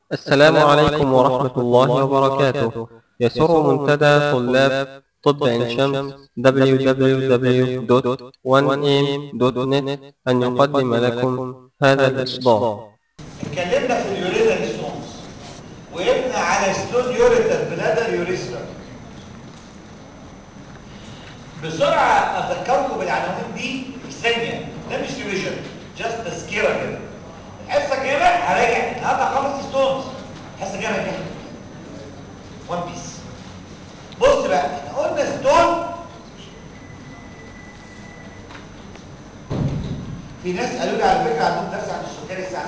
السلام عليكم ورحمة الله وبركاته يسر منتدى طلاب طب عين شمس www.1am.net أن يقدم لكم هذا الإصدار اتكلمنا في اليورينال ستونز وقفنا على ستون يوريتر بلادر يوريستر بسرعه اذكركم بالعناوين دي في ثانيه ده مش ريفيجن جاست تذكره كده الحصه الجايه هراجع النهارده خلص ستونز الحصه الجايه هراجع وان بيس بص بقى احنا قلنا ستون في ناس قالوا لي على فكره عندهم درس عن السكري الساعه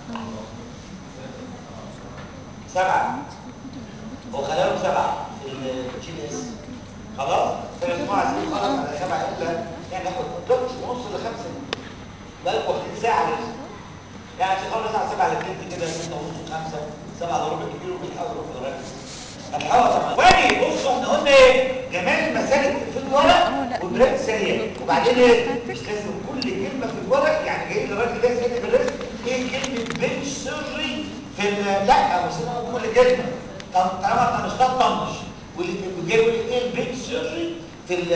7 سبعة هو خلاهم سبعة في الجي بي اس خلاص فالمجموعة عايزين خلاص على سبعة امتى يعني ناخد قدام مش ونص لخمسة بقالكم واخدين ساعة لسه يعني عشان خلاص على سبعة لتلت كده ستة ونص خمسة سبعة الا ربع كتير وبنحاول نروح لغاية الحوار طبعا وادي بصوا احنا قلنا ايه جمال المسالك في الورق والبلاد السريع وبعدين ايه مش لازم كل كلمة في الورق يعني جاي للراجل ده سيدي بالرزق ايه كلمة بنش سري في ال- لا مش لازم كل كلمة طب طالما انت مش طنش واللي جاي يقول لي ايه البنش سري في ال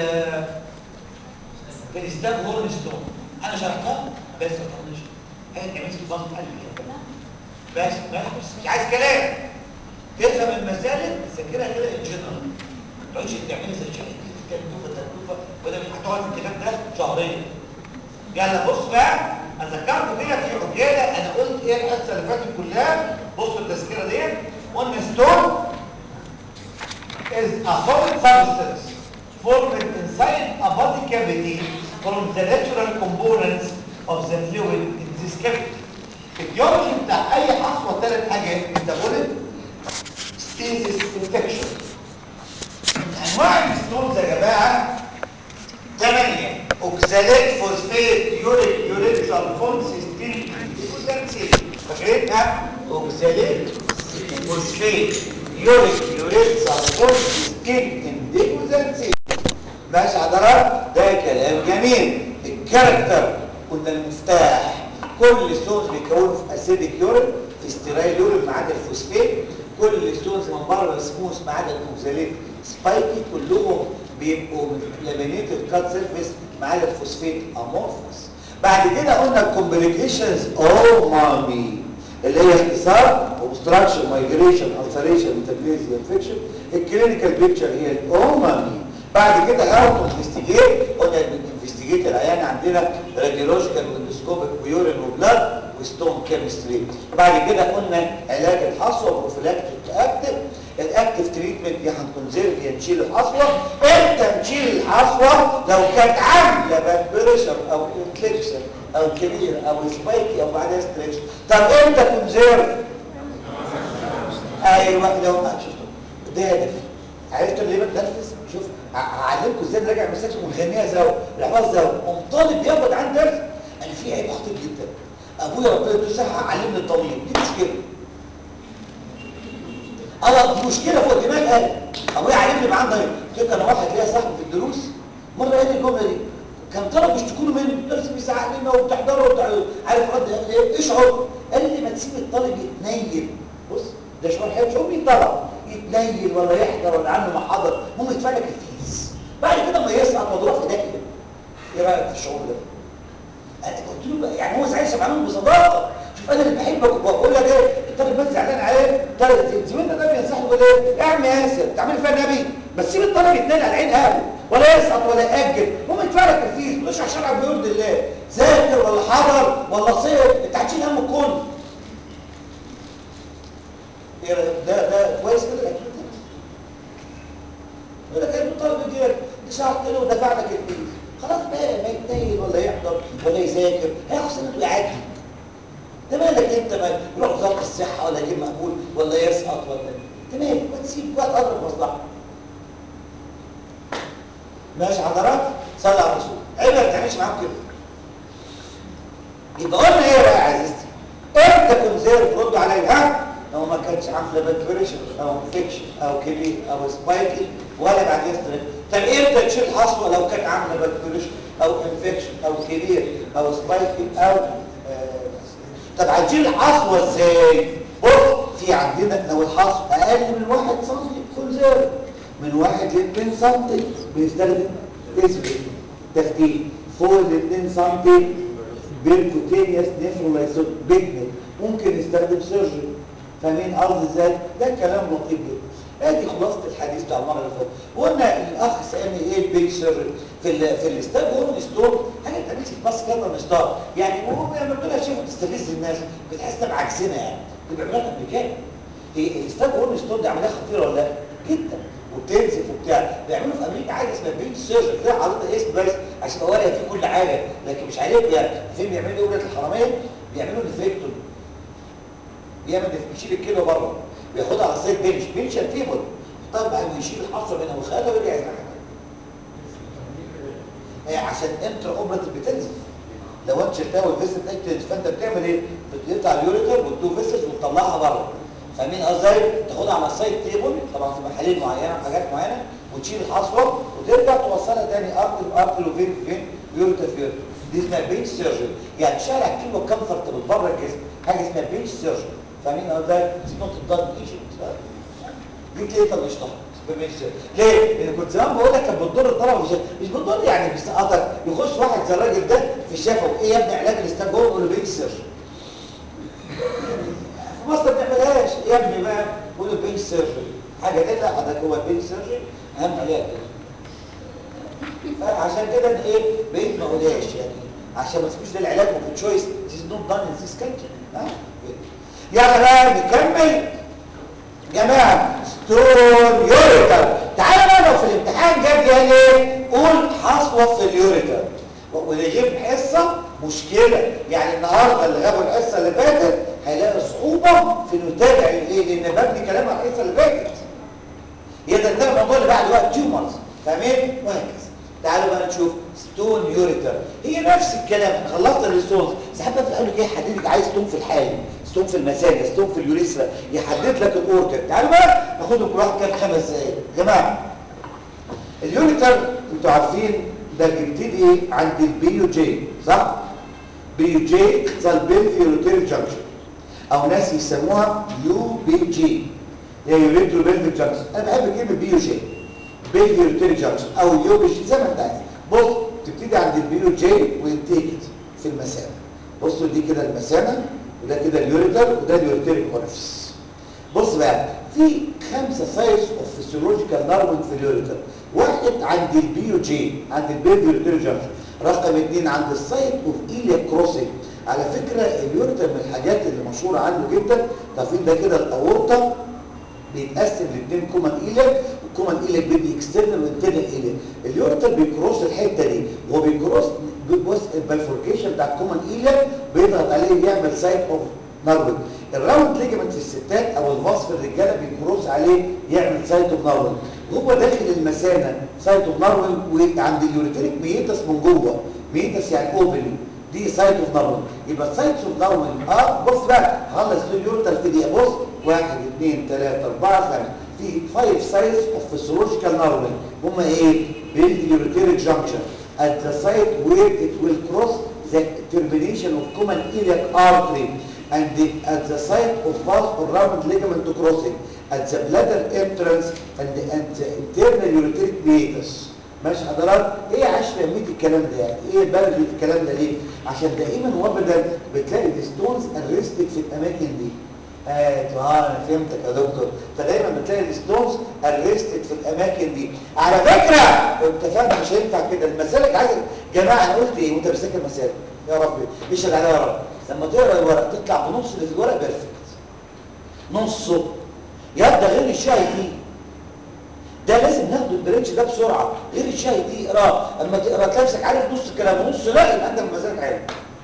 في الستاب هورن ستون انا شرحتها بس ما تطنش هي تعمل في بطن قلبي كده بس ما مش عايز كلام تفهم المسالك تذاكرها كده ان جنرال ما تقعدش تعملي زي شيء تكلفه تكلفه وده هتقعد في الكتاب ده شهرين يلا بص بقى اذكرت كده في عجاله انا قلت ايه الحصه اللي فاتت كلها بصوا التذكره ديت قلنا ستون is a solid substance formed inside a body cavity from the natural components of the fluid in this cavity. الجيولوجي بتاع اي حصوه ثلاث حاجات ميتابوليك ستيزيس انفكشن انواع الستونز يا جماعه ثمانية اوكسالات فوسفات يوريك يوريك سلفون سيستين ديفوزانسي فاكرينها اوكسالات فوسفات يوريك يوريك سلفون سيستين ديفوزانسي ماشي حضرات ده كلام جميل الكاركتر قلنا المفتاح كل ستونز بيكونوا في اسيديك يورين في ستيرايل يورين ما عدا الفوسفات كل ستونز من بره سموث ما عدا الاوكسالات سبايكي كلهم بيبقوا لامينيتد كات سيرفيس ما عدا الفوسفات امورفوس بعد كده قلنا الكومبليكيشنز او مامي اللي هي اختصار اوبستراكشن مايجريشن التريشن ميتابوليزم انفكشن الكلينيكال بيكتشر هي الاومامي بعد كده هاو تو انفستيجيت قلنا بننفستيجيت العيان عندنا راديولوجيكال واندوسكوبيك ويورين وبلاد وستون كيمستري بعد كده قلنا علاج الحصوه بروفيلاكتيك اكتف الاكتف تريتمنت يا هنكونزيرف يا نشيل الحصوه امتى نشيل الحصوه لو كانت عامله باك بريشر او انفكشن او كبير او سبايكي او بعدها ستريتش طب امتى كونزيرف ايوه لو ما شفتوا ده هدف عرفتوا ليه بتنفذ شوف ه- هعلمكم ازاي نراجع مساكن ونغنيها سوا الحفاظ سوا قوم طالب بياخد عندي درس انا في عيب خطير جدا ابويا ربنا يديله الصحه علمني الطبيب دي مشكله اه دي مشكله فوق دماغ قال ابويا علمني معاه ضريب قلت له انا واحد ليا صاحبي في الدروس مره قال لي الجمله دي كان طلب يشتكوا له مني الدرس بيزعق لنا وبتحضره وبتاع عارف رد قال لي ايه اشعر قال لي ما تسيب الطالب يتنيل بص ده شعور حلو شعور مين طلب يتنيل ولا يحضر ولا عنه محاضر المهم يدفع لك الفيس بعد كده ما يسقط وضروح في داخله ايه رايك في الشعور ده انا قلت له بقى يعني هو ساعتها سمعانهم بصداقه شوف انا اللي بحبك وبقول لك ايه الطالب بس زعلان عليه طالب زميلنا ده بينصحه بيقول ايه يا عم ياسر تعمل فيها نبي بس سيب الطالب يتنال على عين اهله ولا يسقط ولا ياجل المهم يدفع لك الفيس مش عشان عم بيرضي الله ذاكر ولا حضر ولا صير انت هتشيل هم الكون ايه رأيك؟ ده ده كويس كده الاكيد يقول لك انت الطالب يجي لك شهرت له ودفع لك الفيس خلاص بقى ما يتنيل ولا يحضر ولا يذاكر هياخد سنته عادي ده مالك انت ما يروح وزاره الصحه ولا يجيب مقبول ولا يسقط ولا انت مالك ما تسيب بقى تقرب مصلحه ماشي حضرات صلى على الرسول عيب ما بتعملش معاهم كده يبقى قلنا ايه بقى يا عزيزتي امتى كونزيرف ردوا عليا ها لو ما كانش عامله باكتيريشن او انفكشن او كبير او سبايكي ولا بعد يستريك طب امتى تشيل حصوه لو كانت عامله باكتيريشن او انفكشن او كبير او سبايكي او آه طب هتشيل الحصوه ازاي بص في في عندنا لو الحصو اقل من 1 سم كونزيرف من 1 ل 2 سم بنستخدم اسبرين تخدير فوق ال 2 سم بالكوتينيوس نيفرولايسوت بيجمنت ممكن نستخدم سيرجري فاهمين قصدي ازاي ده كلام لطيف جدا ادي خلاصه الحديث بتاع المره اللي فاتت وقلنا الاخ سالني ايه البيج سيرجري في ال في الاستاب هورن ستون حاجه تعمل لك بس كده مشطار يعني هو لما بتقولها شايفه بتستفز الناس بتحس انها عكسنا يعني دي بيعملوها الامريكان هي الاستاب هورن ستون دي عمليه خطيره ولا لا؟ جدا وبتنزف وبتاع بيعملوا في امريكا حاجه اسمها بيج سيرجري كده حاططها اسم بس عشان اوريها فيه كل حاجه لكن مش عليكم يعني فين بيعملوا ايه ولاد الحراميه بيعملوا ديفيكتوم بيعمل بيشيل الكيلو بره بياخدها على السيد بنش بنش تيبل طبعا ويشيل الحصه منها ويخليها ويرجع يزرعها هي عشان انتر اوبراتيف بتنزف لو انت شلتها والفيسل بتاعك تنزف فانت بتعمل ايه؟ بتقطع اليوريتر والتو فيسلز وتطلعها بره فاهمين ازاي؟ تاخدها على السايد تيبل طبعا في محاليل معينه وحاجات معينه وتشيل الحصوه وترجع توصلها تاني ارتل ارتل وفين فين يوريتر في يوريتر دي اسمها بينش سيرجري يعني شارع كيلو كمفورتبل بره الجسم حاجه اسمها بينش سيرجري فاهمين ازاي؟ دي نقطه ضغط ايجيبت دي تلاقي طب يشطح ليه؟ لان كنت زمان بقول لك كان بتضر الطلبه مش مش بتضر يعني بيسقطك يخش واحد زي الراجل ده في الشفا ايه يا ابني علاج الاستاب جوه يقول له بينش سيرجري في مصر ما بنعملهاش يا ابني بقى يقول له بينش سيرجري حاجه دي لا ده هو البينش سيرجري اهم علاج عشان كده انا ايه بقيت ما اقولهاش يعني عشان ما تسيبوش للعلاج وفي تشويس ذيس نوت دان ان ذيس كانتري ها يلا بقى نكمل جماعه ستون يوريتر تعالى بقى لو في الامتحان جاب لي ايه قول حصوه في اليوريتر واللي يجيب حصه مشكله يعني النهارده اللي غابوا الحصه اللي فاتت هيلاقي صعوبه في انه يتابع ايه لان ببني كلام على الحصه اللي فاتت يقدر يتابع الموضوع اللي بعد وقت تيومرز فاهمين وهكذا تعالوا بقى نشوف ستون يوريتر هي نفس الكلام احنا خلصنا الريسورس ساعات بقى في الاول كده يحدد عايز ستون في الحالي ستون في المساجد ستون في اليوريثرا يحدد لك الاورجن تعالوا بقى ناخدهم كل واحد كام خمس دقايق يا جماعه اليوريتر انتوا عارفين ده بيبتدي عند البيو جي صح بيو جي اختصار بالفيروتير جانكشن او ناس يسموها يو بي جي هي يوريترو بيلفيك جانكشن انا بحب كلمه بيو جي بالفيروتير جانكشن او يو بي جي زي ما انت عايز بص تبتدي عند البيو جي وينتهي في المثانه بصوا دي كده المثانه وده كده اليوريتر وده اليوريتيريك اورفيس بص بقى في خمسه سايز اوف فيسيولوجيكال نارمنج في اليوريتر واحد عند البيو جي عند البيفيوريتير جانكشن رقم اثنين عند السايت اوف ايليا كروسنج على فكره اليوريتر من الحاجات اللي مشهوره عنده جدا عارفين ده كده الاورطه بيتقسم لاثنين كومن ايليك والكومن ايليك بيدي اكسترنال وانترنال ايليك اليوريتر بيكروس الحته دي هو بيكروس بص البايفوركيشن بتاع الكومن ايليك بيضغط عليه يعمل سايت اوف نارون الراوند ليجمنت في الستات او الفاس في الرجاله بيكروس عليه يعمل سايت اوف نارون هو داخل المثانه سايت اوف نارون وعند اليوريتريك ميتس من جوه ميتس يعني اوبن دي سايت اوف نارون يبقى سايت اوف نارون اه بص بقى هخلص اليوريتر في دقيقه بص واحد اثنين ثلاثه اربعه خمسه في فايف سايز اوف فيسيولوجيكال نارون هم ايه؟ باليوريتريك جانكشن at the site where it will cross the termination of common iliac artery and the, at the site of vas or round ligament crossing at the bladder entrance and the, and the internal ureteric meatus ماشي حضرات ايه عشان يميت الكلام ده يعني ايه بلد الكلام ده ليه عشان دائما وابدا بتلاقي الستونز ارستد في الاماكن دي اه انا فهمتك يا دكتور فدايما بتلاقي الستونز ارستد في الاماكن دي على فكره انت فاهم مش هينفع كده المسالك عايز جماعه انا قلت ايه وانت بتذاكر مسالك يا رب اشهد عليها يا رب لما تقرا الورق تطلع بنص اللي في الورق بيرفكت نصه يبدا غير الشاي دي ده لازم ناخد البريتش ده بسرعه غير الشاي دي اقراه اما تقرا تلاقي نفسك عارف نص الكلام ونص لا يبقى انت مزاجك عالي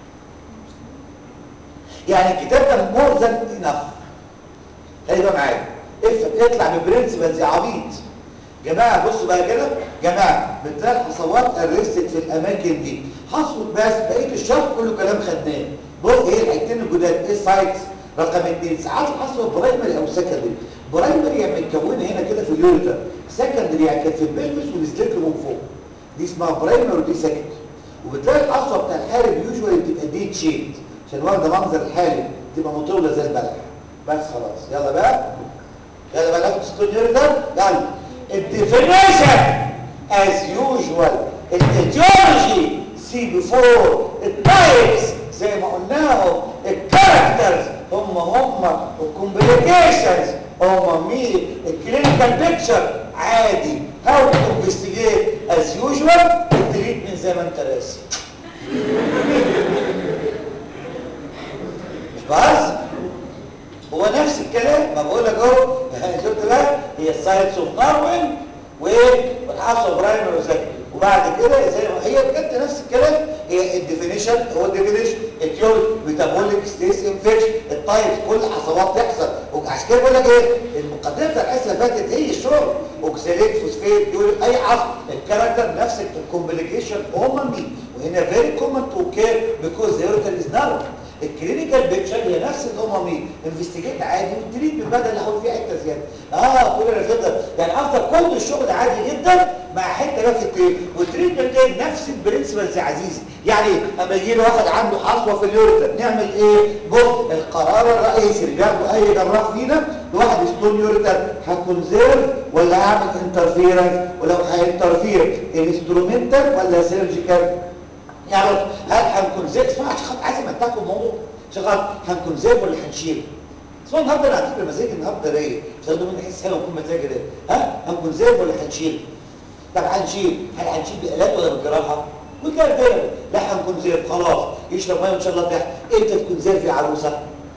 يعني الكتاب ده مور ذان انف هيبقى معايا افهم اطلع ببرنسبلز يا عبيط جماعه بصوا بقى كده جماعه بتلاقي الحصوات ارستد في الاماكن دي حصوت بس بقيه الشرح كله كلام خدناه بص ايه الحتتين الجداد ايه السايتس رقم اثنين ساعات الحصوه برايمري او سكندري برايمري يعني متكونه هنا كده في اليوريتر سكندري يعني كانت في البلفس والسلك من فوق دي اسمها برايمري ودي سكندري وبتلاقي الحصوه بتاع الحالب يوجوالي بتبقى ديت شيت عشان واخده منظر الحالب تبقى مطوله زي البلح بس خلاص يلا بقى يلا بقى ناخد ستون يوريتر يلا الديفينيشن as usual الايديولوجي سي بيفور التايبس زي ما قلناهم الكاركترز هم هم الكومبليكيشنز هم مين الكلينيكال بيكتشر عادي هاو تو انفستيجيت از يوجوال التريتمنت زي ما انت راسم مش بهزر هو نفس الكلام ما بقول لك اهو شفت بقى هي الساينس اوف داروين والحاصل براين وزكي وبعد كده زي ما هي بجد نفس الكلام هي الديفينيشن هو الديفينيشن التيوري ميتابوليك ستيس انفكشن التايبس كل حصوات تحصل وعشان كده بقول لك ايه المقدمه بتاع الحصه اللي فاتت هي الشغل اوكساليت فوسفيت يوري اي عصب الكاركتر نفس الكومبليكيشن هم مين وهنا فيري كومن تو كير بيكوز ذا يوريتال از نارو الكلينيكال بيكتشر هي نفس الامامي انفستيجيت عادي والتريت بالبدل اللي هقول فيها حته زياده اه كل انا كده يعني افضل كل الشغل عادي جدا مع حته بقى في التريت والتريتمنت ده نفس البرنسبلز يا عزيزي يعني اما يجي لي واحد عنده حصوه في اليوريتر نعمل ايه بص القرار الرئيسي اللي بياخده اي جراح فينا لواحد ستون يوريتر هكونزيرف ولا هعمل انترفيرنس ولو هينترفير انسترومنتال ولا سيرجيكال يعني هل هنكونزيرف اسمع عشان خاطر عايز امتعكم الموضوع عشان خاطر هنكونزيرف ولا هنشيل اسمع النهارده انا هعطيك المزاج النهارده رايق مش هاخده مني حس حلو ويكون مزاجي رايق ها هنكونزيرف ولا هنشيل طب هنشيل هل هنشيل بآلات ولا بالجراحه وكده كده لا هنكونزيرف خلاص يشرب ميه وان شاء الله تحت امتى تكونزيرف يا عروسه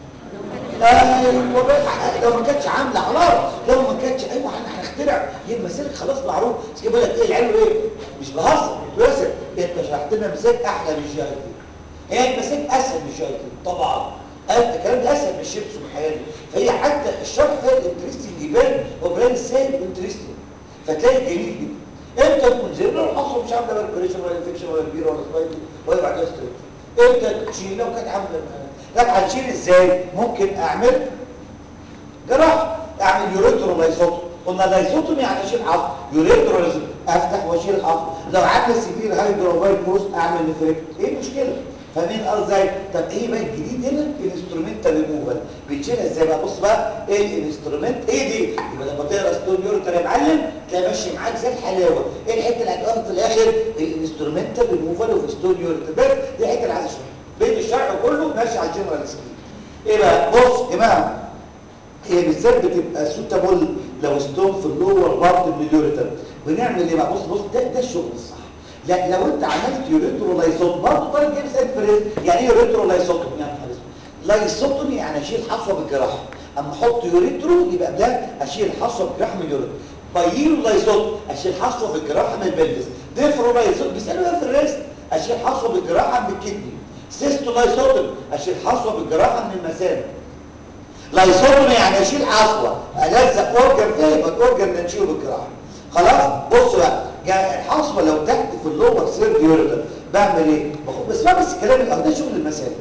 ايوه لو ما كانتش عامله خلاص لو ما كانتش ايوه احنا هنخترع هي المسالك خلاص معروف بس كده بقول لك ايه العلم ايه مش بهزر بس انت شرحت لنا مسالك احلى من الجايتين هي المسالك اسهل من الجايتين طبعا الكلام ده اسهل من الشيبس والحياه فهي حتى الشرح فيها الانترستنج يبان هو بلان سهل انترستنج فتلاقي جميل جدا امتى تكون زي لو الحصوه مش عامله بريشن ولا انفكشن ولا كبيره ولا سبايكي ولا بعدها ستريت امتى تشيل لو كانت عامله لك هتشيل ازاي ممكن اعمل جراحه اعمل يوريترو لايسوتوم قلنا لايسوتوم يعني اشيل عظم يوريترو لايسوتوم افتح واشيل عظم لو عامل سيفير هايدروفايل كروس اعمل نفريك ايه المشكله فاهمين قصدي ازاي طب ايه بقى الجديد هنا الانسترومنتال ريموفال بيتشيلها ازاي بقى بص بقى ايه الانسترومنت ايه دي يبقى لما تقرا ستون يوريتر يا معلم تلاقي ماشي معاك زي الحلاوه ايه الحته اللي هتقف في الاخر الانسترومنتال ريموفال اوف ستون يوريتر بس دي الحته اللي عايز اشرحها بين الشرح كله ماشي على الجنرال سكيم ايه بقى بص يا جماعه هي بالذات بتبقى سوتابل لو ستون في اللور بارت من اليوريتر بنعمل ايه بقى بص بص ده ده الشغل الصح لا لو انت عملت يوريترو لايسوتوم برضه طالب جيمس اند فريز يعني ايه يوريترو لايسوتوم يعني لايسوتوم يعني اشيل حصوه بالجراحه اما احط يوريترو يبقى ده اشيل حصوه بالجراحه من اليوريتر بايلو لايسوتوم اشيل حصوه بالجراحه من البلفس ديفرو لايسوتوم بيسالوا ايه في الريست اشيل حصوه بالجراحه من الكدني سيستو لايسوتوم اشيل حصوه بالجراحه من المثانه لايسوتوم يعني اشيل حصوه الزق اورجن فيها يبقى الاورجن نشيله بالجراحه خلاص بصوا بقى جاء الحصوه لو تحت في اللور سيرد يوريتر بعمل ايه باخد بس بس الكلام الاول ده شغل المسالك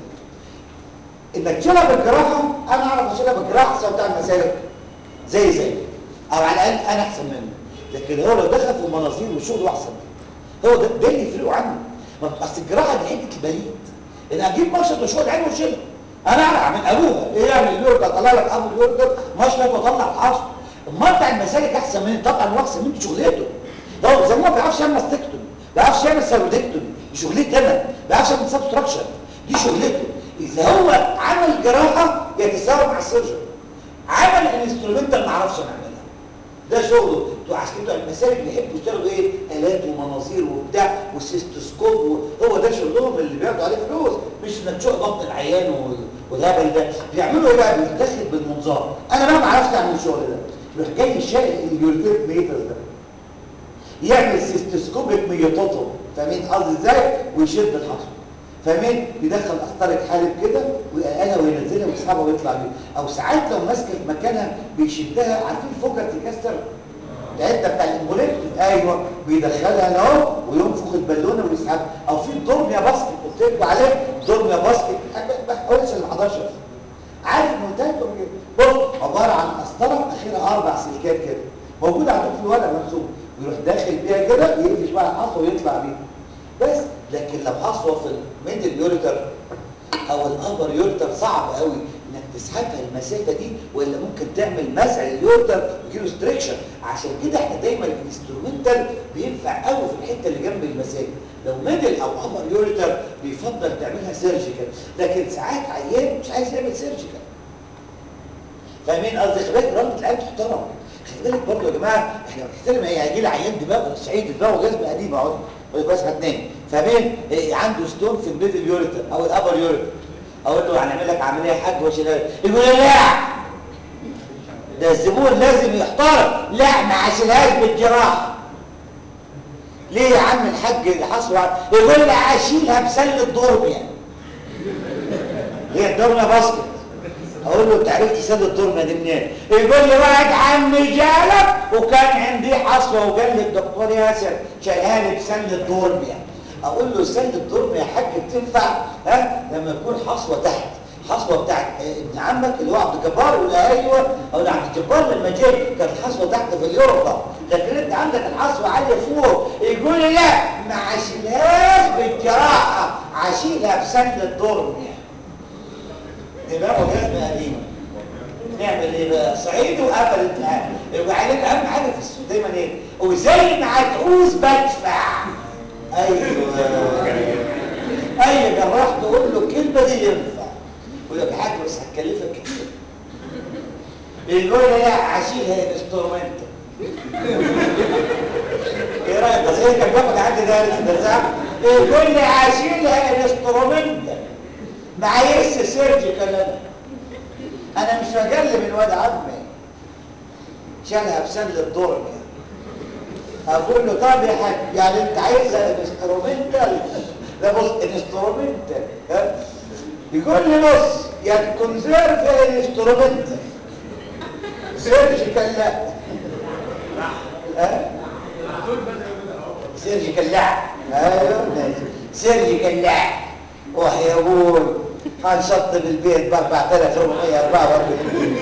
انك تشيلها بالجراحه انا اعرف اشيلها بالجراحه احسن بتاع المسالك زي زي او على الاقل انا احسن منه لكن هو لو دخل في المناظير والشغل احسن منه هو ده ده اللي يفرقوا عنه اصل الجراحه دي حته البريد ان اجيب مشط وشغل عين واشيلها انا اعمل ابوها ايه يعني اليورد اطلع لك ابو اليورد مشط واطلع الحصر امال بتاع المسالك احسن مني طبعا هو احسن مني شغلته هو زي ما ما بيعرفش يعمل ماستكتومي ما بيعرفش يعمل سيرودكتومي دي شغلتي انا ما بيعرفش يعمل سبستراكشن دي شغلته اذا هو عمل جراحه يتساوى مع السيرجن عمل الانسترومنتال ما اعرفش نعملها ده شغله انتوا عشان كده المسالك بيحبوا يشتغلوا ايه الات ومناظير وبتاع والسيستوسكوب هو ده شغلهم اللي بياخدوا عليه فلوس مش انك تشق بطن العيان والهبل ده بيعملوا ايه بقى بيتدخل بالمنظار انا بقى ما اعرفش اعمل الشغل ده يروح جاي شايل اليوريتيك ميتر ده يعمل سيستوسكوبيك ميوتوتوم فاهمين قصدي ازاي ويشد الحصوه فاهمين بيدخل قسطره حالب كده ويقلها وينزلها ويسحبها ويطلع بيها او ساعات لو ماسكه في مكانها بيشدها عارفين فوكر تكسر العده بتاع الامبوليكتوم ايوه بيدخلها هنا اهو وينفخ البالونه ويسحبها او في الدورميا باسكت قلت لكم عليه دورميا باسكت ما حاولش ال 11 عارف منتجكم كده بص عباره عن قسطره اخرها اربع سلكات كده موجوده عندكم في الورق مرسوم ويروح داخل بيها كده يقفش بقى الحصوه ويطلع بيها بس لكن لو حصوه في الميدل يوريتر او الابر يوريتر صعب قوي انك تسحبها المسافه دي ولا ممكن تعمل مزع اليورتر ويجيله ستريكشن عشان كده احنا دايما الانسترومنتال بينفع قوي في الحته اللي جنب المسافه لو ميدل او ابر يورتر بيفضل تعملها سيرجيكال لكن ساعات عيان مش عايز يعمل سيرجيكال فاهمين قصدي خلي بالك رابط العيال تحترم خلي بالك برضه يا جماعه احنا بنتكلم ايه هيجي لي عيان دماغ صعيد دماغه جذب قديم اهو بس هتنام فاهمين إيه عنده ستون في الميدل يوريتر او الابر يوريتر اقول له هنعمل لك عمليه يا حاج وشلال يقول لي لا ده الزبون لازم يحترم لا ما عاشلهاش بالجراحه ليه يا عم الحاج اللي حصل يقول لي اشيلها بسله دورميا هي الدورميا باسكت اقول له انت عرفت سد الدورميا دي منين يقول لي واحد عمي جالك وكان عندي حصوه وقال لي الدكتور ياسر شالها لي بسله الدورميا اقول له سله الدورميا يا حاج بتنفع ها لما يكون حصوه تحت حصوه بتاعت ابن عمك اللي هو عبد الجبار يقول ايوه اقول عبد الجبار لما جه كانت الحصوه تحت في اليورطه لكن انت عندك الحصوه عاليه فوق يقول لي لا ما عاشلهاش بالجراحه عاشلها بسله الدورميا دماغه جزمه قديمه نعمل ايه بقى صعيد وقفل الامتحان يبقى عليك اهم حاجه في السوق دايما ايه وزي ما هتعوز بدفع ايوه اي جراح تقول له الكلمه دي ينفع يقول لك حاجه بس هتكلفك كتير يقول لي لا عشيلها انسترومنت ايه رايك ده زي كان بياخد عندي درس ده صح يقول لي عشيلها انسترومنت معيش سيرجيكال انا انا مش مجل من واد عمي شالها بسله الدرج اقول له طب يا حاج يعني انت عايزها انسترومنتال ده بص انسترومنتال ها يقول لي بص يا كونسيرف يا انسترومنتال سيرجيكال لا ها سيرجيكال لا ايوه ماشي سيرجيكال لا وحي ابوي هنشطب البيت ب 4444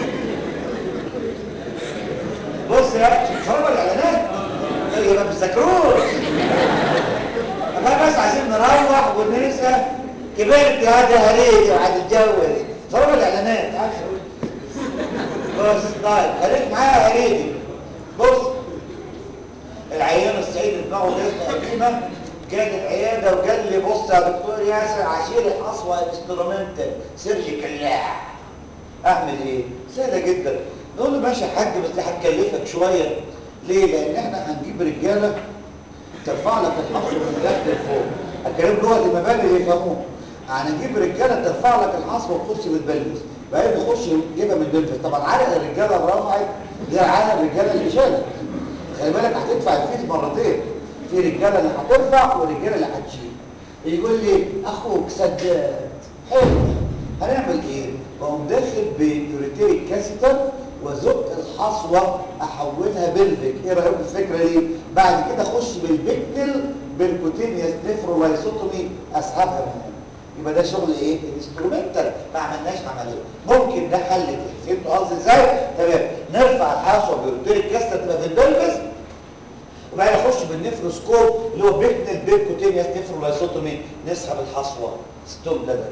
بص يا شرب الاعلانات اللي ما بتذاكروش احنا بس عايزين نروح وننسى كبرت يا ده هريدي وهتتجوز شرب الاعلانات عارف بص طيب خليك معايا هريدي بص العيان السعيد دماغه جزمه قديمه جاد العياده وقال لي بص يا دكتور ياسر عشيري حصوه انسترومنتال سيرجيكال لا اعمل ايه سهله جدا نقول له ماشي يا حاج بس دي هتكلفك شويه ليه لان احنا هنجيب رجاله ترفع لك الحصوه من تحت لفوق الكلام دلوقتي المبالغ يفهموه هنجيب رجاله ترفع لك الحصوه وتخش بالبلبس بعدين يخش يجيبها من البلبس طبعا عرق الرجاله اللي رفعت غير عرق الرجاله اللي شالت خلي بالك هتدفع الفيز مرتين في رجاله اللي هترفع ورجاله اللي هتشيل يقول لي اخوك سداد حلو هنعمل ايه بقوم داخل بيوريتيريك كاسيتر وزق الحصوه احولها بلفيك ايه رايكم في الفكره دي بعد كده اخش بالبكتل بالكوتينيوس نيفرولايسوتومي اسحبها من هنا يبقى ده شغل ايه الانسترومنتال ما عملناش عمليه ممكن ده حل تاني فهمتوا قصدي ازاي تمام نرفع الحصوه بيوريتيريك كاسيتر تبقى في البلفس وبعدين اخش بالنفروسكوب اللي هو بيكنل بيركوتينيوس نفرولايسوتومي نسحب الحصوه ستوب بلادر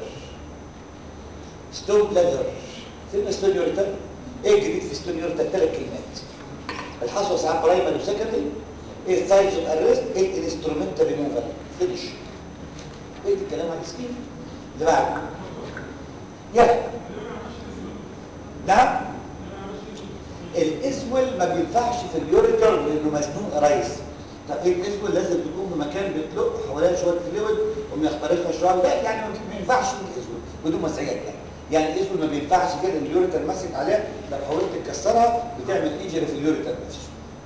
ستوب بلادر فين ستوب يوريتر ايه الجديد في ستوب يوريتر ثلاث كلمات الحصوه ساعات برايمري وسكندري ايه سايز اوف ارست ايه الانسترومنتال ريموفال فينش ايه الكلام على السكين اللي بعده يلا نعم الاسول ما بينفعش في اليوريتر لانه مزنوق ريس طب ايه الاسول لازم تكون في مكان بتلق حواليها شويه فلويد وميخترقها شويه لا يعني ما ينفعش في الاسول بدون مساعدة يعني يعني الاسول ما بينفعش كده اليوريتر ماسك عليها لو حاولت تكسرها بتعمل انجري في اليوريتر نفسه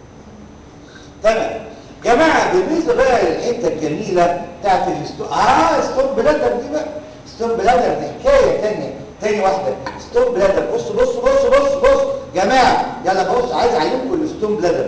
تمام جماعه بالنسبه بقى للحته الجميله بتاعت الستو اه ستوب بلادر دي بقى ستوب بلادر دي حكايه ثانيه تاني واحده ستوب بلادر بص بص بص بص بص جماعه يلا بص عايز اعلمكم الستوب بلادر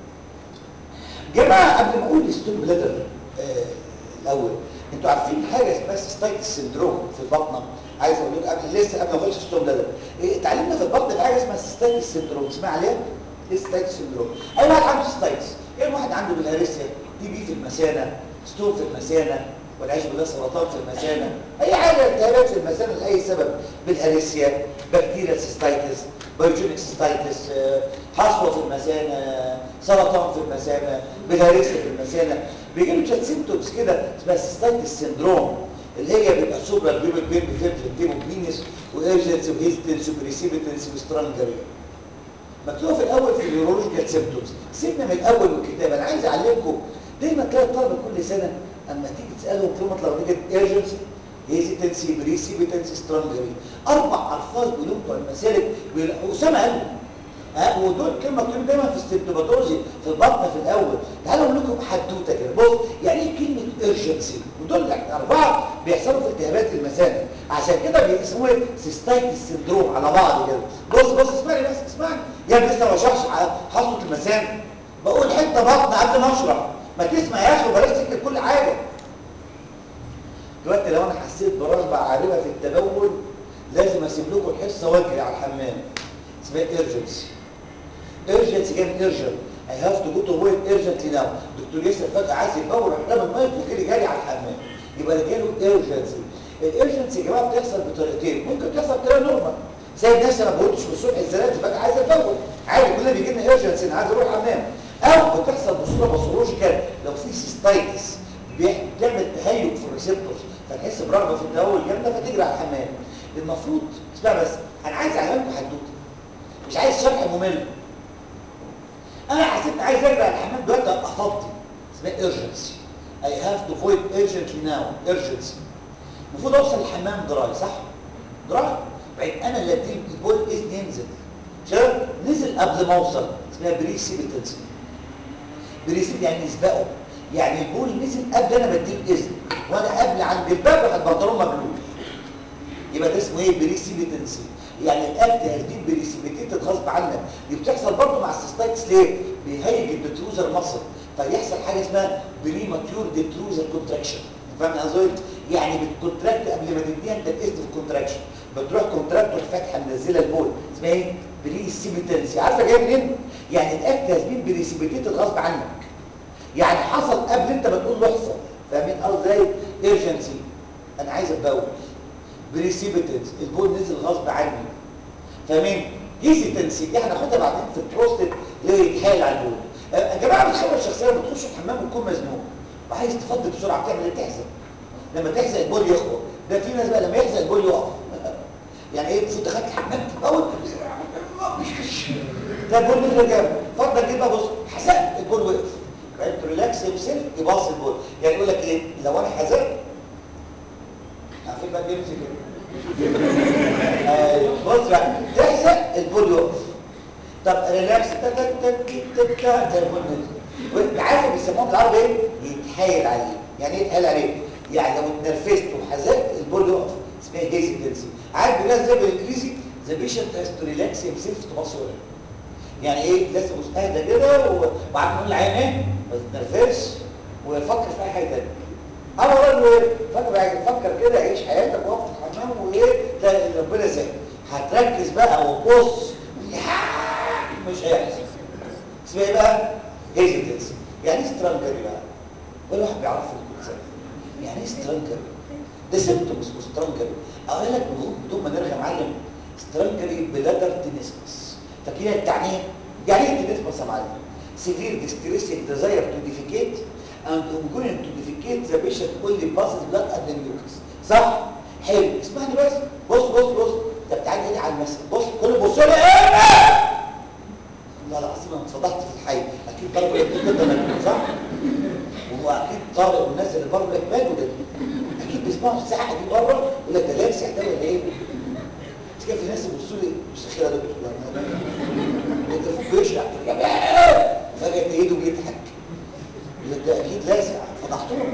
جماعه قبل ما اقول الستوب بلادر آه الاول انتوا عارفين حاجه اسمها سيستايتس سندروم في البطنه عايز اقول لكم قبل لسه قبل ما اخش ستوب بلادر إيه اتعلمنا في البطن في حاجه اسمها سيستايتس سندروم اسمها عليها سيستايتس سندروم اي واحد عنده سيستايتس ايه واحد عنده بالهرسيا تي بي في المثانه ستون في المثانه والعياذ بالله سرطان في المثانه اي حاجه التهابات في المثانه لاي سبب بالاريسيا بكتيريا سيستايتس بايوجينيك سيستايتس حصوه في المثانه سرطان في المثانه بلاريسيا في المثانه بيجي له شويه سيمتومز كده اسمها سيستايتس سيندروم اللي هي بيبقى سوبرا البيبل بين بفيرت الديمو بينس وايرجنس وهيستنس وبريسيبيتنس وسترانجري مكتوبه في الاول في النيورولوجيكال سيمتومز سيبنا من الاول والكتاب انا عايز اعلمكم دايما تلاقي الطلبه كل سنه اما تيجي تسالهم كلمه لغويه ايرجنسي هيزيتنسي بريسيبيتنسي سترانجري اربع الفاظ بيقولوا بتوع المسالك واسامه قالوا ها ودول كلمه مكتوبين دايما في السيمتوماتولوجي في البطن في الاول تعالوا اقول لكم حدوته كده بص يعني ايه كلمه ايرجنسي ودول اربعه بيحصلوا في التهابات المثانه عشان كده بيسموه ايه سيستايتس سندروم على بعض كده بص بص اسمعني بس اسمعني يا ابني لسه ما بشرحش حصوه المثانه بقول حته بطن قبل ما اشرح ما تسمع يا اخي وبلاش تكتب كل حاجه دلوقتي لو انا حسيت برغبه عارمه في التبول لازم اسيب لكم الحصه واجري على الحمام اسمها ايرجنسي ايرجنسي جاي من ايرجنت اي هاف تو جو تو ويت ايرجنتلي ناو دكتور ياسر فجاه عايز يتبول راح رامي المايك وجري جري على الحمام يبقى ده جاله ايرجنسي الايرجنسي يا جماعه بتحصل بطريقتين ممكن تحصل بطريقه نورمال زي الناس انا ما بقولش من الصبح الزناتي فجاه عايز اتبول عادي كلنا بيجي لنا ايرجنسي انا عايز اروح الحمام او بتحصل بصوره باثولوجيكال لو في سيستايتس بتعمل تهيج في الريسبتورز فتحس برغبه في التبول جامده فتجري على الحمام المفروض اسمع بس انا عايز اعلمكم حدوته مش عايز شرح ممل انا حسيت عايز اجري على الحمام دلوقتي افضي اسمها ايرجنسي اي هاف تو فويد ايرجنتلي ناو ايرجنسي المفروض اوصل الحمام دراي صح دراي بعد انا اللي اديه البول اذن ينزل شايف نزل قبل ما اوصل اسمها بريسيبيتنسي بريسيب يعني يسبقه يعني البول نزل قبل انا بديه الاذن وانا قبل عند الباب راح البنطلون مبلول يبقى ده اسمه ايه بريسيبيتنسي يعني الاكت هتجيب بريسيبيتيتد غصب عنك دي بتحصل برضه مع السيستايتس ليه بيهيج الدتروزر مصر فيحصل حاجه اسمها بريماتيور ديتروزر كونتراكشن فاهم قصدي يعني بتكونتراكت قبل ما تديها انت الاذن في الكونتراكشن بتروح كونتراكتور فاتحه منزله البول اسمها ايه بريسيبيتنسي عارفه جايه منين يعني الاكت هتجيب بريسيبيتيتد غصب عنك يعني حصل قبل انت ما تقول له احصل فاهمين قصدي ازاي ايرجنسي انا عايز اتبول بريسيبيتنس البول نزل غصب عني فاهمين هيزيتنسي دي هناخدها بعدين في البروستات اللي هو يتحايل على البول يا جماعه الخبره الشخصيه بتخش الحمام وتكون مزنوق وعايز تفضي بسرعه بتعمل ايه تحزق لما تحزق البول يخبط ده في ناس بقى لما يحزق البول يقف يعني ايه المفروض دخلت الحمام تتبول ده البول نزل جامد اتفضل كده بقى بص حزقت البول وقف بعدين ريلاكس يمسك يباص البول يعني يقول لك ايه لو انا حزقت عارفين بقى بيمسك ايه بص بقى تحزق البول يقف طب ريلاكس تك تك تك تك البول نزل عارف بيسموه بالعربي ايه يتحايل عليه يعني ايه يتحايل عليه يعني لو اتنرفزت وحزقت البول يقف اسمها هيزيتنسي عارف بيقولها ازاي بالانجليزي ذا بيشنت هاز تو ريلاكس هيم سيلف تو ماسل يعني ايه لازم اهدى كده وبعد نقول العين ايه ما تتنرفزش ويفكر في اي حاجه ثانيه انا اقول له ايه فكر فكر كده عيش حياتك وقف في الحمام وايه تلاقي ربنا زي هتركز بقى وبص مش هيحصل اسمها ايه بقى هيزيتنس يعني ايه سترانجري بقى ولا واحد بيعرف الكونسيبت يعني ايه سترانجري ده سيمتوم اسمه سترانجري اقول لك بدون ما نرغي يا معلم سترانجري بلادر تنسمس فاكرين التعنيه يعني ايه تنسمس يا معلم severe distressing desire to defecate and ongoing to defecate the patient only passes blood at the mucus صح حلو اسمعني بس بص بص بص انت بتعالج ايه على المسألة بص كل بص لي ايه لا العظيم انا اتفضحت في الحي اكيد طارق يقول كده مجنون صح وهو اكيد طارق والناس اللي بره لك ماله ده اكيد بيسمعوا الساعه دي بره يقول لك ده لابسع ده ولا ايه مش كده في ناس يبصوا لي مش خير يا دكتور التليفون بيشرح فجاه ايده بيضحك يقول لك ده اكيد لاسع فضحتهم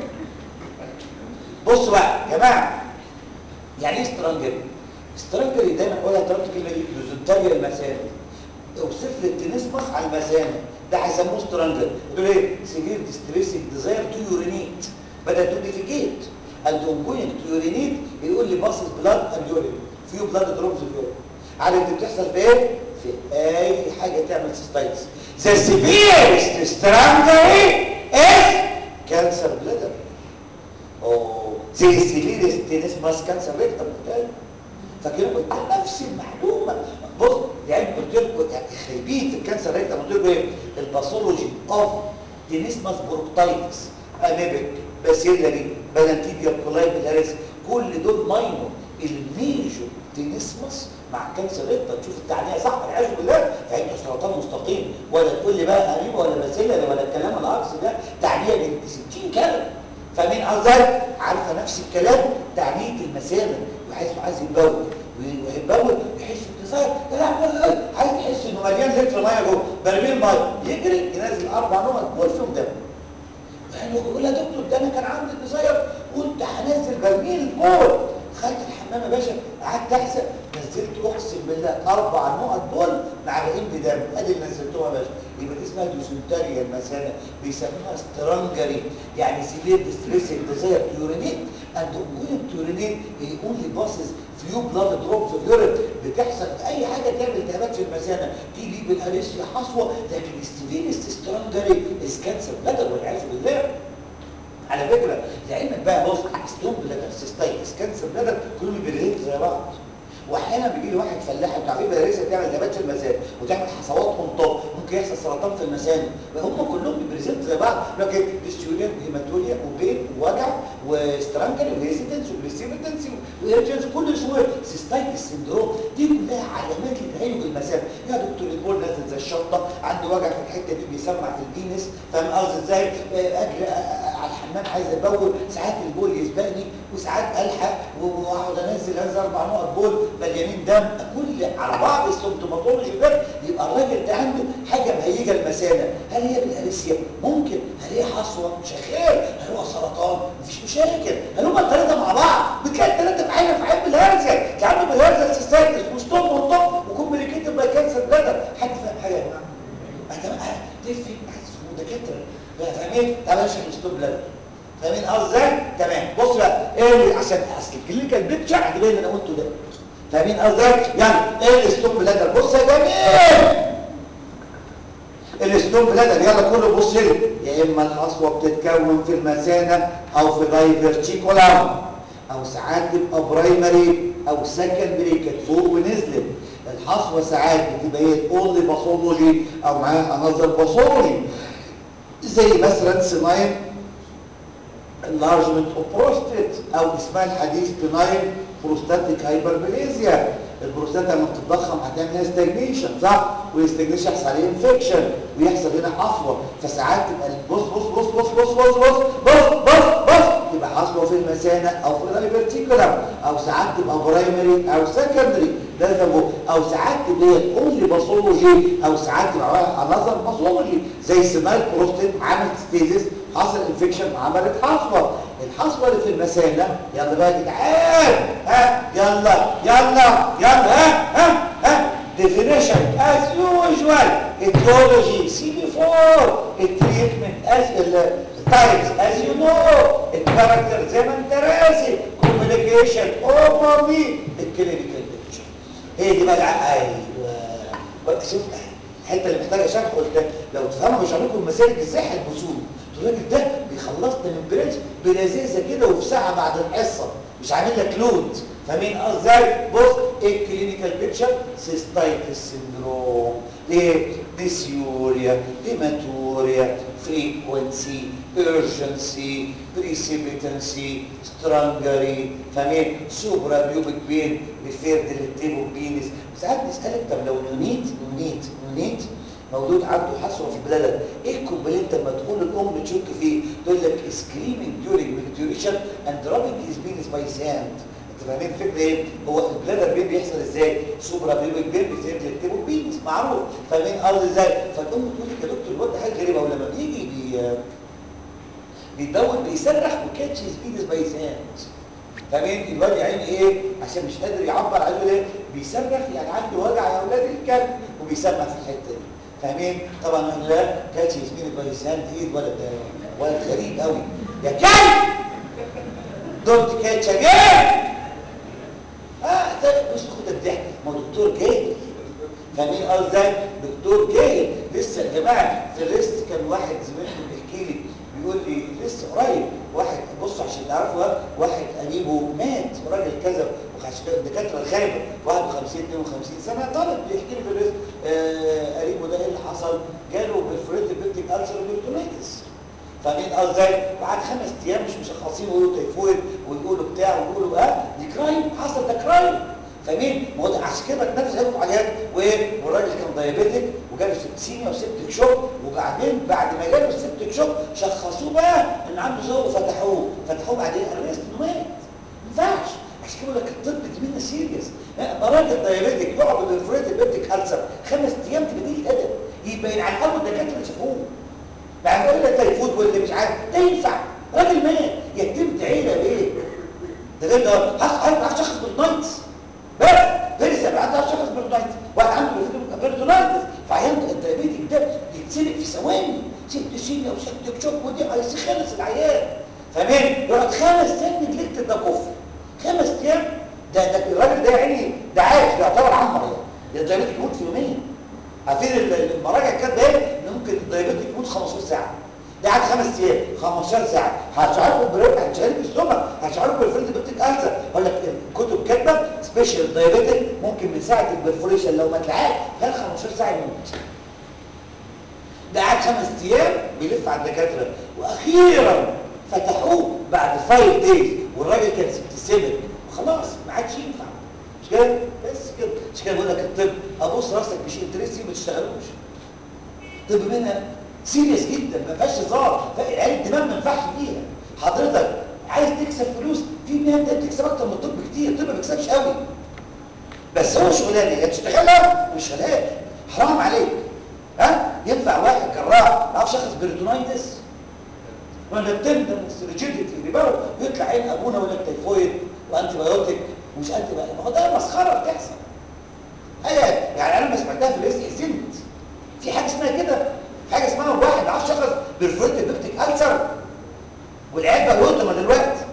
بصوا بقى يا جماعه يعني ايه سترانجري سترانجري دايما اقولها طلبت الكلمه دي لوزنتاريا المثانه اوصف لي التنسمخ على المثانه ده هيسموه سترانجر يقول ايه سيفير ديستريسنج ديزاير تو يورينيت بدل تو ديفيكيت اند اونجوينج تو يورينيت يقول لي باصص بلاد اند يورين فيو بلاد دروبز في يورين عارف دي بتحصل في ايه في اي حاجه تعمل سيستايتس ذا سيفيرست سترانجري از كانسر بلادر او زي السيفيرست تنسمس كانسر ريكتم فكانوا قلت نفس المعلومه بص يعني قلت لكم يعني خايبين في الكانسر ريت لما قلت لكم ايه الباثولوجي اوف تينيسماس بروكتايتس اميبك باسيلاري بلانتيديا كولاي بالاريس كل دول ماينور الميجور تينيسماس مع الكانسر ريت تشوف التعليق صح والعياذ بالله فانت سرطان مستقيم ولا تقول لي بقى اميبا ولا باسيلاري ولا الكلام العكس ده تعليق بنت 60 كلمه فمين قصدك عارفه نفس الكلام تعليق المسامع وحيث عايز يتبول ويتبول يحس بانتصار عايز يحس انه مليان لتر ميه جوه برميل ميه يجري ينزل اربع نقط بول فيهم دم يعني يقول يا دكتور ده انا كان عندي انتصار قلت هنزل برميل بول خدت الحمام يا باشا قعدت احسب نزلت اقسم بالله اربع نقط بول معلقين بدم ادي اللي نزلتهم يا باشا يبقى دي اسمها دوسنتاريا المثانه بيسموها سترانجري يعني سيفير ديستريسنج ديزاير تو يورينيت اند وين تو يورينيت هي اونلي باسز فيو بلاد دروبس اوف يورين بتحصل في اي حاجه تعمل التهابات في المثانه تيجي بالاريسيا حصوه لكن السيفير سترانجري از كانسر بلادر والعياذ بالله على فكره لعلمك بقى بص ستون بلادر سيستايتس كانسر بلادر كلهم بيريزنت زي بعض واحيانا بيجي لي واحد فلاح انتوا عارفين بلاريسيا بتعمل التهابات في المثانه وتعمل حصوات اون ممكن يحصل سرطان في المثانه هم كلهم بيبريزنت زي بعض لكن ديستيوريا وهيماتوريا وبين ووجع وسترانجل وهيزيتنس وبريسيبتنس وارجنس كل اسمه سيستايتس سندروم دي كلها علامات لتهيج المثانه يا دكتور البول نازل زي الشطه عندي وجع في الحته دي بيسمع في البينس فاهم قصدي ازاي اجري على الحمام عايز ابول ساعات البول يسبقني وساعات الحق واقعد انزل انزل اربع نقط بول مليانين دم كل على بعض السيمتوماتولوجي ده يبقى الراجل ده عنده حاجه مهيجه المثانه هل هي بالاريسيا ممكن هل هي حصوه شغال هل هو سرطان مفيش مشاكل هل هما الثلاثه مع بعض بتلاقي الثلاثه في عين في عين بالهرزه تلاقي عنده بالهرزه سيستايتس وستوب وطب وكومبليكيتد باي كانسر بلادر حد فاهم حاجه يا جماعه انا ليه في دكاتره فاهمين طب ايش الستوب بلادر فاهمين قصدي تمام بص بقى ايه عشان اصل الكلينيكال بيكتشر هتبين اللي انا قلته ده فاهمين قصدي يعني ايه الستوب بلادر بص يا جميل الستوب بلادر يلا كله بص لي يا اما الحصوه بتتكون في المثانه او في دايفرتيكولام او ساعات تبقى برايمري او سكندري كانت فوق ونزلت الحصوه ساعات بتبقى هي اونلي باثولوجي او معاها انذر باثولوجي زي مثلا سيناين enlargement of prostate او اسمها الحديث benign prostatic hyperplasia البروستات لما بتتضخم هتعمل هنا ستاجنيشن صح والاستجنيشن يحصل عليه انفكشن ويحصل هنا حصوه فساعات تبقى بص بص بص بص بص بص بص بص بص بص تبقى حصوه في المثانه او في الفيرتيكولار او ساعات تبقى برايمري او سكندري ده ده او ساعات تبقى اونلي باثولوجي او ساعات تبقى انذر باثولوجي زي سمال بروستات عملت ستيزيس حصل انفكشن عملت حصوه الحصوه اللي في المثانه يلا بقى يا جدعان ها يلا يلا يلا ها ها ها definition as usual etiology see before treatment as types as you know الكاركتر زي ما انت راسي communication overly الكلينيكال بيكتشر هي دي بقى ايوه شوف الحته اللي محتاجه شرح قلت لو تفهموا مش هنقول مسالك ازاي هتبصوا الراجل ده بيخلصنا من برنس بلذيذه كده وفي ساعه بعد الحصه مش عامل لك لود فاهمين ازاي بص ايه الكلينيكال بيكتشر سيستايتس سندروم ايه ديسيوريا هيماتوريا فريكونسي urgency precipitancy strangary فاهمين سوبرا بيوبك بين ريفيرد للتيبو بينس ساعات نسالك طب لو نونيت نونيت نونيت مولود عنده حصوه في البلد ايه الكومبلينت لما تقول الام تشك فيه تقول لك سكريمنج during maturation and rubbing his penis by his hand انت فاهمين الفكره ايه هو البلادر بين بيحصل ازاي سوبرا بيوبك بين بيفرد للتيبو بينس معروف فاهمين قصدي ازاي فالام تقول لك يا دكتور الواد ده حاجه غريبه ولما بيجي بي بيدور بيصرخ وكاتش هيز بينس باي هيز هاند فاهمين الواد يا عيني ايه عشان مش قادر يعبر عنه ايه بيصرخ يعني عنده وجع يا اولاد الكلب وبيسمع في الحته دي فاهمين طبعا لا كاتش هيز بينس باي هيز هاند ايد ولد ولد غريب قوي يا كلب دونت كاتش اجين اه ده بص خد الضحك ما هو دكتور جاهل فاهمين قصدي ازاي دكتور جاهل لسه يا جماعه في الريست كان واحد زميلي بيحكي لي بيقول لي لسه قريب واحد بص عشان تعرفوا واحد قريبه مات راجل كذا وعشان كده الدكاتره الخايبه 51 52 سنه طالب بيحكي لي في الرزق آه قريبه ده ايه اللي حصل؟ جاله برفوريتد بيبتيك السر وبيرتونيتس فاهمين ازاي؟ بعد خمس ايام مش مشخصين ويقولوا تيفويد ويقولوا بتاع ويقولوا اه دي كرايم حصل ده كرايم فاهمين؟ ما هو ده عشان كده الناس هياخدوا حاجات والراجل كان دايابيتك وجاله سيبتسيميا وسبتك شوك وبعدين بعد ما جاله السبتك شوك شخصوه بقى ان عنده ذوق وفتحوه فتحوه بعدين الريست انه مات ما ينفعش عشان كده بقول لك الطب دي منا سيريس ده راجل دايابيتك يقعد بالفريد بيبتك السر خمس ايام تبقى دي الادب يبين على الاول الدكاتره اللي شافوه بعد يقول لك تيفود واللي مش عارف ده ينفع راجل مات يتمت عيله ليه؟ ده غير ده حصل شخص بالنايتس بس فيرسا عنده شخص بيرتونايتس واحد عنده بيرتونايتس فعيان الدايابيتك ده يتسلق في ثواني ست سينيا وست شوك ودي عايز خلص العيان فاهمين يقعد خمس سنين نجلكت ده كفر خمس ايام ده ده الراجل ده يا عيني ده عايش بيعتبر عمر يعني الدايابيتك يموت في يومين عارفين المراجع كانت ده ان ممكن الدايابيتك يموت 15 ساعه ده قعد خمس ايام 15 ساعه هتشعركم بريك هتشعركم بالسمك هتشعركم بالفرد بيبتيك السر اقول لك الكتب كاتبه سبيشال دايابيتك ممكن من ساعه البرفوريشن لو ما اتلعب خلال 15 ساعه يموت ده قعد خمس ايام بيلف على الدكاتره واخيرا فتحوه بعد 5 دايز والراجل كان سبتسيبك وخلاص ما عادش ينفع مش كده بس كده مش كده بقول لك الطب ابص راسك مش انترستي ما تشتغلوش طب منها سيريس جدا ما فيهاش هزار العيال الدماغ ما ينفعش فيها حضرتك عايز تكسب فلوس في مهن بتكسب اكتر من الطب كتير الطب ما بيكسبش قوي بس هو شغلانه يا تشتغلها مش شغال حرام عليك ها ينفع واحد جراح معاه شخص بريتونايتس ولا بتندنس ريجيديتي ريبارو يطلع عين ابونا يقول لك تيفويد وانتي بايوتيك ومش انتي بايوتيك ما هو ده مسخره بتحصل هي يعني انا ما سمعتها في الريس حزنت في حاجه اسمها كده حاجه اسمها واحد معاه شخص برفورت بيبتيك السر والعيال بقى يوتما دلوقتي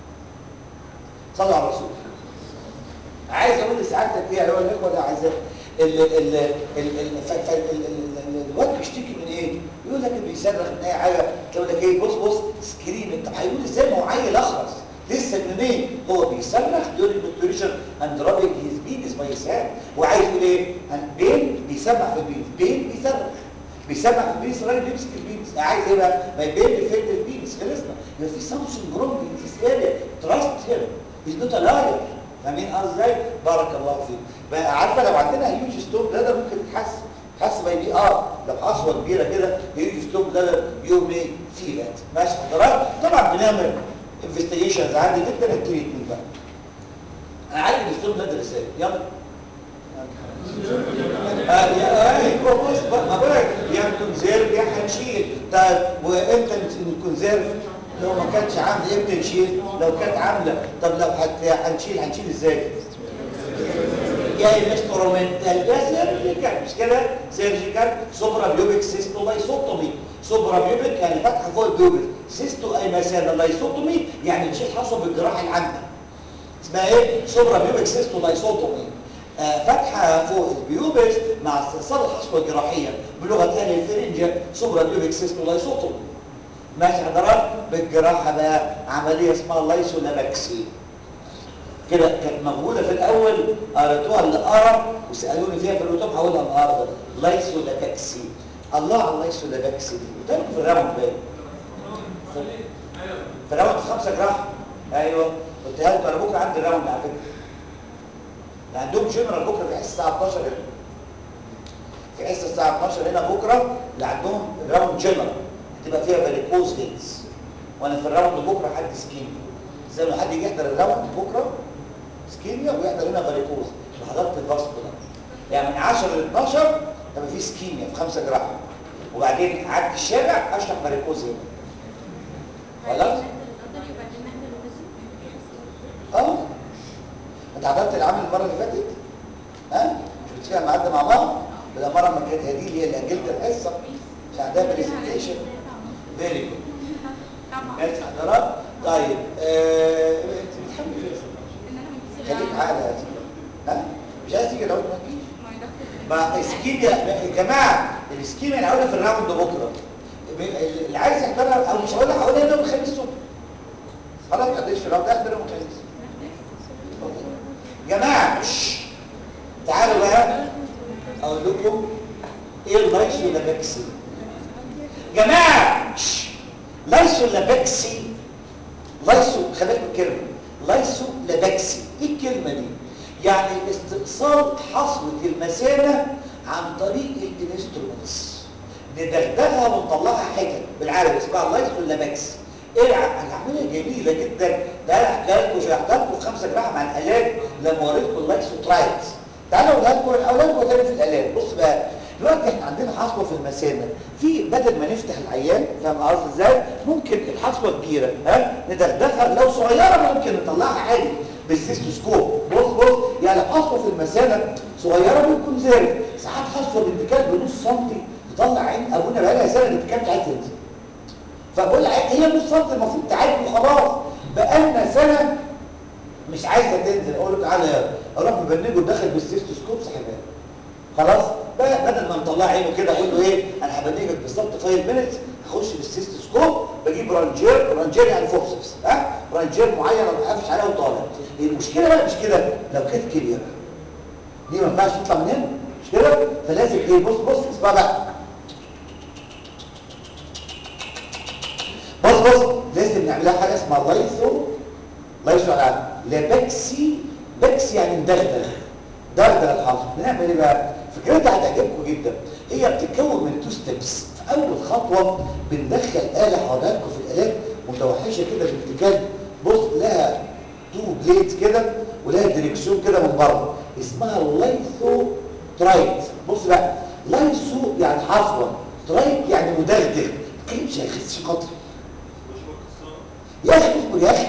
صلوا على الرسول عايز اقول لسعادتك ايه ايها الاخوه ده عايزاه الواد بيشتكي من ايه يقول لك بيصرخ من اي حاجه يقول لك ايه بص بص سكرين طب هيقول ازاي ما هو عيل اخرس لسه منين هو بيصرخ ديوري الدكتوريشن اند رابنج هيز بينس باي سام وعايز يقول ايه بين بيسمع في البينس بين بيصرخ بيسمع في البينس الراجل بيمسك البينس عايز ايه بقى ما يبين بيفيد البينس خلصنا يبقى في سامسونج جروم في ذيس اريا تراست هيم از نوت لاير فاهمين ازاي بارك الله فيك بقى عارفه لو عندنا هيوج ستوب ده ممكن تتحسن تحس باي بي ار لو حصوه كبيره كده هيوج ستوب ده يوم ايه في ذات ماشي حضرتك طبعا بنعمل انفستيجيشنز عادي جدا التريتمنت بقى انا عارف الستوب ده ازاي يلا آه يا ايوه بص بقى ما بالك يا كونزيرف يا هنشيل طيب وامتى الكونزيرف لو ما كانتش عامله امتى نشيل لو كانت عامله طب لو هنشيل هنشيل ازاي يا انسترومنتال يا سيرجيكال مش كده سيرجيكال سوبرا بيوبيك سيستو لايسوتومي سوبرا بيوبيك يعني فتحه فوق البيوبيك سيستو اي مثلا لايسوتومي يعني تشيل حصوه بالجراحه العامه اسمها ايه سوبرا بيوبيك سيستو لايسوتومي آه فتحه فوق البيوبس مع استئصال الحصوه الجراحيه بلغه اهل الفرنجه سوبرا بيوبيك سيستو لايسوتومي ماشي حضرتك بالجراحه بقى عمليه اسمها لايسولابكسي كده كانت موجوده في الاول قريتوها اللي قرا وسالوني فيها في الكتب هقولها النهارده لايسولابكسي الله على اللايسولابكسي دي قلت لكم في الراوند باين في الراوند خمسه جراحه ايوه قلت لكم انا بكره عندي الراوند على فكره عندهم جنرال بكره في حصه الساعه 12 هنا في حصه الساعه 12 هنا بكره اللي عندهم راوند جنرال هتبقى فيها فاريكوز فينز وانا في الراوند بكره حد سكيميا زي ما حد يجي يحضر الراوند بكره سكيميا ويحضر هنا فاريكوز حضرت الفاسكولار يعني من 10 ل 12 هيبقى في سكيميا في خمسه جراحه وبعدين اعدي الشارع اشرح فاريكوز هنا خلاص اه انت حضرت العمل المره اللي فاتت ها مش بتفهم معدى مع بعض بلا مره ما كانت هدي هي اللي اجلت الحصه عشان عندها برزنتيشن فيري جود ماشي حضرات طيب آه، انت بتحبي فين خليك عالة يا سيدي ها مش عايز تيجي العود ما تجيش ما اسكيميا يا جماعه الاسكيميا اللي هقولها في الراوند بكره اللي عايز يحضرها او مش هقول لك هقولها يوم الخميس الصبح خلاص ما تقدرش في الوقت احضر يوم الخميس جماعه تعالوا بقى اقول لكم ايه اللايسولابكسي جماعه لايسولابكسي لايسو خليك من الكلمه لايسولابكسي ايه الكلمه دي يعني استئصال حصوه المثانه عن طريق الانسترومنتس ندغدغها ونطلعها حتت بالعربي اسمها لايسولابكسي ايه العمليه جميله جدا ده انا حكيت لكم شرحت لكم في خمسه جراحه مع الالات لما وريتكم اللايسوترايتس تعالوا اقولها لكم اولادكم تاني في الالات بص بقى دلوقتي احنا عندنا حصوه في المثانه في بدل ما نفتح العيان فاهم قصدي ازاي ممكن الحصوه كبيره ها ندغدغها لو صغيره ممكن نطلعها عادي بالسيستوسكوب بص بص يعني حصوه في المثانه صغيره ممكن زارف ساعات حصوه بانتكاك بنص سنتي تطلع عين ابونا بقى لها سنه الانتكاك مش عايز تنزل فبقول هي نص سنتي المفروض تعالج وخلاص بقالنا سنه مش عايزه تنزل اقول له تعالى يلا اروح مبنجه داخل بالسيستوسكوب سحبها خلاص بقى بدل ما نطلع عينه كده اقول له ايه انا هبنجك بالظبط 5 مينتس هخش بالسيستوسكوب بجيب رانجير رانجير يعني فورسبس ها رانجير معين انا قافش عليها وطالع المشكله بقى مش كده لو كانت كبيره دي ما ينفعش تطلع من هنا مش كده فلازم ايه بص بص اسمع بقى بص بص لازم نعملها حاجه اسمها لايثو لايثو على لابكسي بكسي يعني مدغدغ دغدغ الحصر بنعمل ايه بقى فكرتها هتعجبكم جدا هي بتتكون من تو ستيبس في اول خطوه بندخل اله حضراتكم في الالات متوحشه كده بالاتكال بص لها تو بليدز كده ولها ديركسيون كده من بره اسمها لايثو ترايت بص بقى لايثو يعني حصوه ترايت يعني مدغدغ ما تتكلمش يا اخي خاطر يا اخي اصبر يا اخي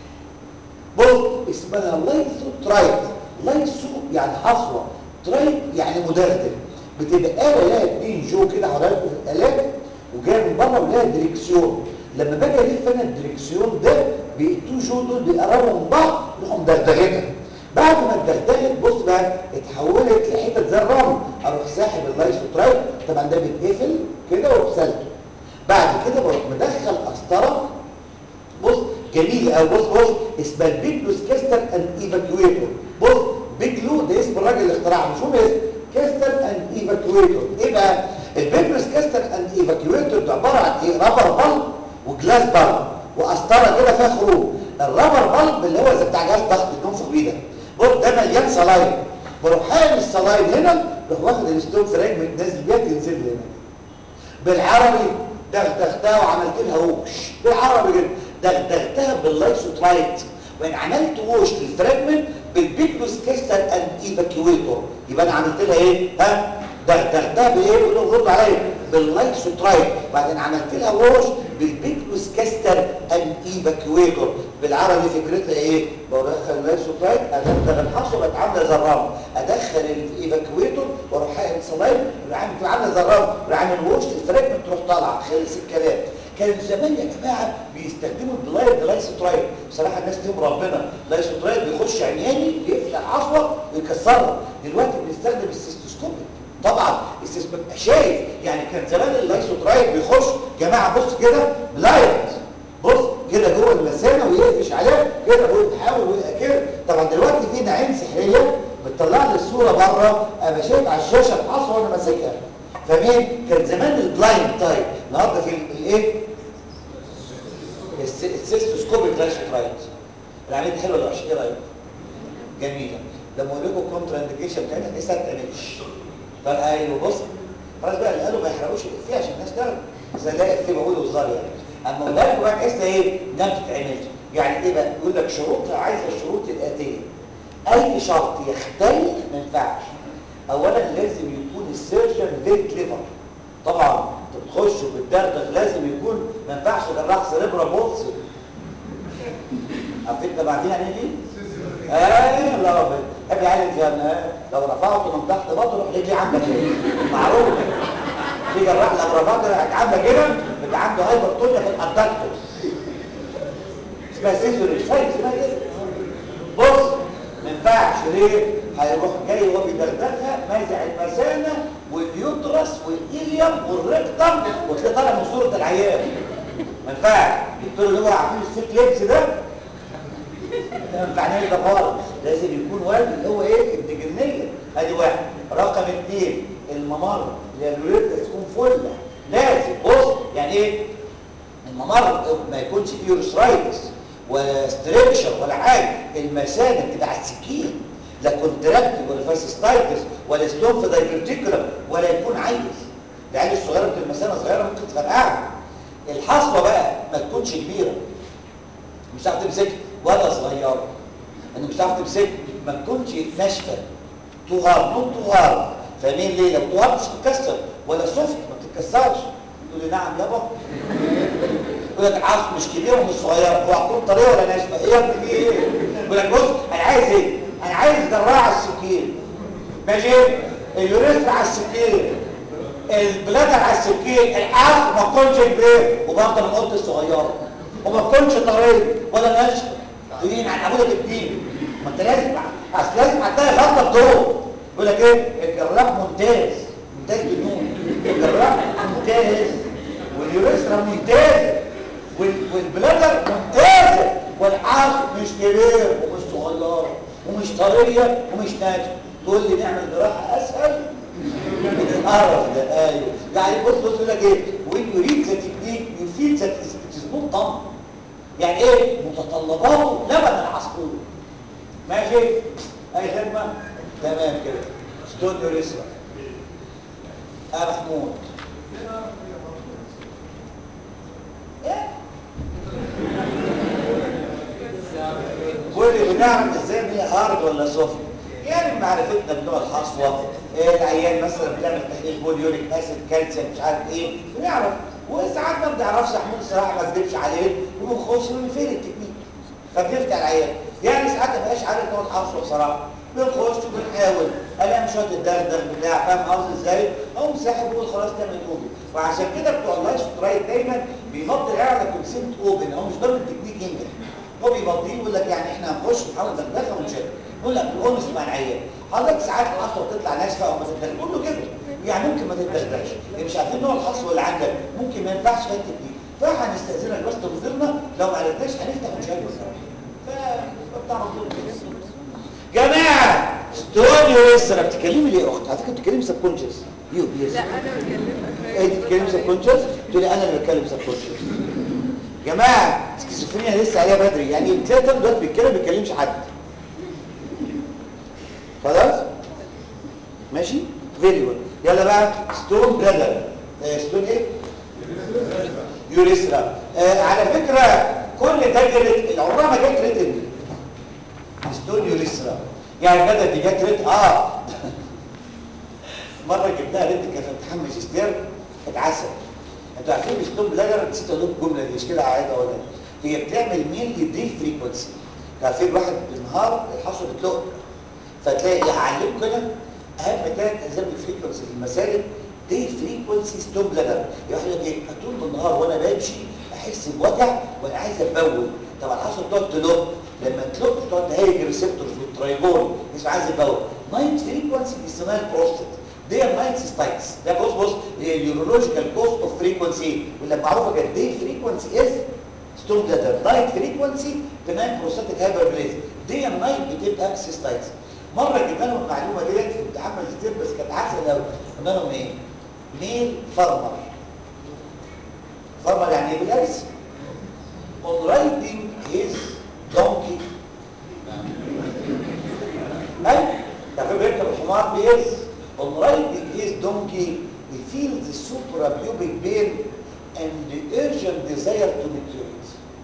بص اسمها لايثو ترايت لايثو يعني حصوه ترايت يعني مدغدغ بتبقى آلة لها اتنين جو كده حضراتكم في الآلات وجايه من بره ولها دريكسيون لما باجي الف انا الدريكسيون ده بالتو جو دول بيقربوا من بعض يروحوا مدغدغينها بعد ما اتدغدغت بص بقى اتحولت لحتت زي الرمل اروح ساحب اللايسوترايت طبعا ده بيتقفل كده واروح سالته بعد كده بروح مدخل قسطره بص جميل قوي بص بص اسمها البيجلوس كاستر اند ايفاكويتور بص بيجلو ده اسم الراجل اللي اخترعها مش هو اسم كاستر اند ايفاكويتور ايه بقى البيجلوس كاستر اند ايفاكويتور ده عباره عن ايه رابر بلب وجلاس بلب وقسطره كده فيها خروج الرابر بلب اللي هو زي بتاع جهاز ضغط بتنفخ بيه ده بص ده مليان صلاين بروح حامل الصلاين هنا بروح واخد الستون فراجمنت نازل بيها تنزل لي هنا بالعربي دغدغتها وعملت لها ووش بالعربي كده دغدغتها باللايسوترايت وان عملت ووش للفراجمنت بالبيكلوس كيستر اند ايفاكيويتور يبقى انا عملت لها ايه ها دغدغتها بايه بيقولوا رد عليا باللايسوترايت وبعدين عملت لها ووش بالبيكلوس كيستر اند ايفاكيويتور بالعربي فكرتها ايه بدخل اللايسوترايت ادخل الحصوه بقت عامله زي الرمل ادخل الايفاكيويتور واروح حاقن صلايم تبقى عامله زي الرمل وعامل ووش الفراجمنت تروح طالعه خلص الكلام كان زمان يا جماعه بيستخدموا البلاير لايسوترايت بصراحه الناس تهم ربنا لايسوترايت بيخش عمياني يقفل العصوه ويكسرها دلوقتي بنستخدم السيستوسكوب طبعا السيستوسكوب شايف يعني كان زمان اللايسوترايت بيخش جماعه بص كده بلاير بص كده جوه المثانه ويقفش عليها كده ويتحاول ويبقى كده طبعا دلوقتي في عين سحريه بتطلع لي الصوره بره ابقى شايف على الشاشه الحصوه وانا ماسكها فمين كان زمان البلايند تايب النهارده في الايه السيستوسكوبيك لايسوترايت العمليه دي حلوه ولا وحشه ايه رايك جميله لما اقول لكم الكونترا انديكيشن بتاعتها لسه ما بتعملش طب ايوه بص خلاص بقى اللي قالوا ما يحرقوش الافيه عشان الناس تعرف بس الاقي افيه بقوله هزار يعني اما اقول لكم بقى تحس ايه ده ما بتتعملش يعني ايه بقى يقول لك شروطها عايزه الشروط الاتيه اي شرط يختل ما ينفعش اولا لازم يكون السيرجن فيري كليفر طبعا انت بتخش وبتدغدغ لازم يكون ما ينفعش جراح سيريبرا بولس عارفين انت بعدين يعني ايه ايه الله ربنا ابي عالم فيها لو رفعته من تحت بطنه روح رجلي عامله كده معروف في جراح لو رفعته عامله كده بيبقى عنده هايبرتونيا في الادكتور اسمها سيزوري سايز اسمها كده بص ما ينفعش ليه هيروح جاي وهو بيدغدغها مازع المثانه واليوترس والإليوم والريكتم وتلاقي طالع من صورة العيان ما ينفعش الدكتور اللي هو عامل السيت ليبس ده ما ينفعناش ده خالص لازم يكون والد اللي هو ايه الدجنية ادي واحد رقم اثنين الممر اللي هي اليوريترس تكون فله لازم بص يعني ايه الممر ما يكونش فيه يوريثرايتس ولا ستريكشر ولا حاجه المساند تبقى على السكين لا كونتراكتيف ولا فاسيستايتس ولا ستون في دايفرتيكولم ولا يكون عيل العيال الصغيره بتبقى المثانه صغيره ممكن تفرقعها الحصوه بقى ما تكونش كبيره مش هتعرف تمسك ولا صغيره انه مش هتعرف تمسك ما تكونش ناشفه طوال نوت طوال فاهمين ليه لو طوال مش بتتكسر ولا سوفت ما بتتكسرش تقول لي نعم يابا يقول لك العصب مش كبيره ومش صغيره هو هتكون طريه ولا ناشفه ايه يا ابني في ايه يقول لك بص انا عايز ايه انا عايز جراح على السكين ماشي اليوريثرا على السكين البلادر على السكين العصب ما تكونش كبير وبرضه انا قلت الصغيره وما تكونش طريه ولا ناشفه تقولين عن ابوك الدين ما انت لازم اصل لازم هتلاقي غلطه بدور يقول لك ايه الجراح ممتاز ممتاز بالنون الجراح ممتاز واليوريثرا ممتازه وال- والبلادر ممتازه والعصب مش كبير ومش صغير ومش طريه ومش ناشفه تقول لي نعمل جراحه اسهل من القرف ده ايوه يعني بص بص يقول لك ايه وين يريد ذا تكنيك يفيد ذا تزنون ضم يعني ايه متطلباته لبن العصفور ماشي اي خدمه تمام كده ستون يوريثرا اه محمود ايه كل بنعرف ازاي ان هي هارد ولا سوفت يعني بمعرفتنا بنوع الحصوه إيه العيان مثلا بتعمل تحليل بوليوريك اسيد كالسيوم مش عارف ايه بنعرف وساعات ما بنعرفش محمود الصراحه ما اكذبش عليه وبنخش من فين التكنيك فبنفتح العيان يعني ساعات ما بقاش عارف نوع الحصوه بصراحه بنخش وبنحاول الاقي مش هتتدغدغ بتاع فاهم قصدي ازاي اقوم ساحب واقول خلاص تعمل اوبن وعشان كده بتوع اللايف سترايك دايما بيفضل قاعد على كونسيبت اوبن هو مش ضامن التكنيك ينجح هو بيمضيه يقول لك يعني احنا هنخش نحاول ندخل ونشد يقول لك اونس مع العيان حضرتك ساعات الحصوه تطلع ناشفه او ما تتدخل قول له كده يعني ممكن ما تتدخلش يعني مش عارفين نوع الحصوه اللي عندك ممكن ما ينفعش فيها التكنيك فهنستاذنك بس تنظرنا لو ما عرفناش هنفتح ونشد ف بتاع جماعه ستون يوريثرا بتتكلمي ليه يا اخت؟ على فكره بتتكلمي سب كونشس يو يس لا انا بتكلم ايه بتتكلمي سب كونشس؟ تقولي انا اللي بتكلم سب كونشس جماعه سكيزوفرينيا لسه عليها بدري يعني تلاقي طالب دلوقتي بيتكلم ما بيتكلمش حد خلاص ماشي فيري جود يلا بقى ستون بلادر ستون ايه يوريثرا آه على فكره كل ده جريت عمرها ما جت ريتن ستون يوريثرا يعني بدل دي جت ريت اه مره جبناها ريت كان في امتحان ماجستير اتعسل انتوا عارفين ستون بلادر نسيت اقول لكم الجمله دي مش كده عايزه ولا هي بتعمل ميل للدي فريكونسي عارفين واحد بالنهار الحصوه بتلق فتلاقي يعلمكم كده اهم ثلاث اجزاء من الفريكونسي في المسالك دي فريكونسي ستون بلادر يعني يقول لك ايه طول النهار وانا بمشي احس بوجع وانا عايز اتبول طبعا الحصوه بتقعد تلق لما تلق بتقعد تهيج الريسبتورز والترايجون مش عايز يتبول نايت فريكونسي بيسموها البروستات دي النايت ستايتس ده بص بص هي اليورولوجيكال كوز اوف فريكونسي ولا معروفه كده دي فريكونسي از ستون بلادر نايت فريكونسي بنايم بروستاتيك هايبربليز دي النايت بتبقى سيستايتس مره جبنا لهم المعلومه ديت في امتحان ماجستير بس كانت عسل قوي قلنا لهم ايه ميل فارمر فارمر يعني ايه بالارس on riding his donkey اي تعرفين بيركب الحمار بيرس on riding his donkey he feels the suprapubic pain and the urgent desire to maturate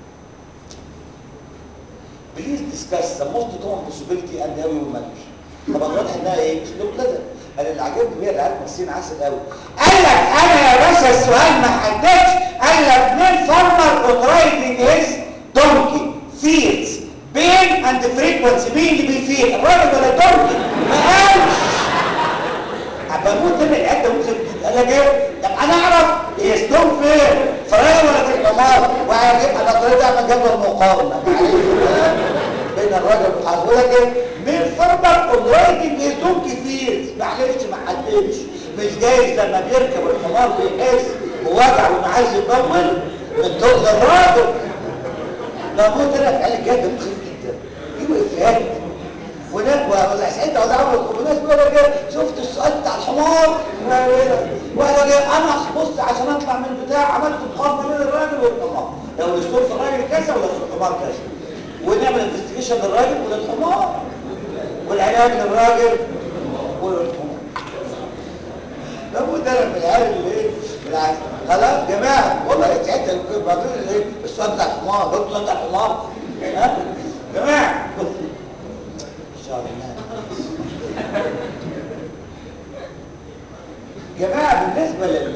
please discuss the most common possibility and how you will manage طبعا واضح انها ايه اسلوب لازم انا اللي عجبني بيها العيال المصريين عسل قوي قال لك انا يا باشا السؤال ما حددش قال لك مين فارمر اون رايدنج هيز دونكي فيلز بين اند فريكونسي مين اللي بيفيل الراجل ولا الدونكي ما قالش بموت من العده ممكن قال لك ايه طب انا اعرف هي ستون فين فرايا ولا في الحمار وهجيب انا طريقه اعمل جدول مقارنه معلش بين الراجل والحظ يقول لك ايه من فربك اون رايدنج هيز دونكي فيلز معلش ما حددش مش جايز لما بيركب الحمار بيحس بوجع وانه عايز يطول من تقل الراجل لا مو طلع في عيال جد مخيف جدا يبقى افيهات وناس ولا ساعتها ولا عمرك وناس بيقول لك شفت السؤال بتاع الحمار وانا جاي انا بص عشان اطلع من البتاع عملت مقارنه بين الراجل والحمار لو الاسلوب في الراجل كذا ولا في الحمار كذا ونعمل انفستيجيشن للراجل وللحمار والعلاج للراجل وللحمار ده مدرب من العيال اللي ايه بالعكس خلاص جماعه والله ساعتها بعدين ايه السؤال بتاع الحمار قلت السؤال بتاع الحمار ها جماعه شاء الله جماعة بالنسبة لل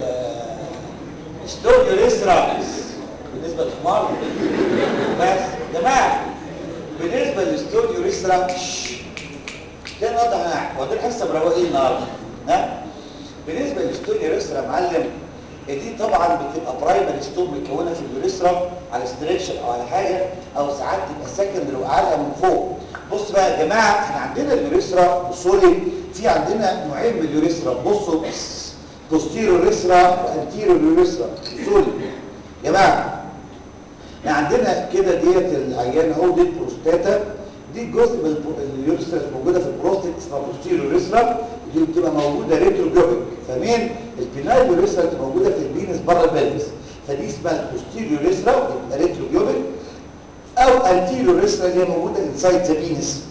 ستوديو ريستراكس بالنسبة للحمار بس جماعة بالنسبة للاستوديو ريستراكس ده نقطة احنا ودول حصة مروقين النهارده ها بالنسبة للاستوديو ريسترا يا معلم دي طبعا بتبقى برايمري ستوب متكونه في اليوريثرا على ستريكشن او على حاجه او ساعات تبقى سكندري وقاعدها من فوق بص بقى يا جماعه احنا عندنا اليوريثرا بصوا لي في عندنا نوعين من اليوريثرا بصوا بوستيرو ريثرا وانتيرو يوريثرا بصوا لي يا جماعه احنا عندنا كده ديت العيان اهو دي البروستاتا دي جزء من اليوريثرا اللي موجوده في البروستات اسمها بوستيرو ريثرا دي بتبقى موجوده ريتروجوبيك فمين البينال يوريثرا بتبقى موجوده في البينس بره البلفس فدي اسمها البوستيريو يوريثرا وبتبقى ريتروجوبيك او انتيريو يوريثرا اللي هي موجوده انسايد ذا بينس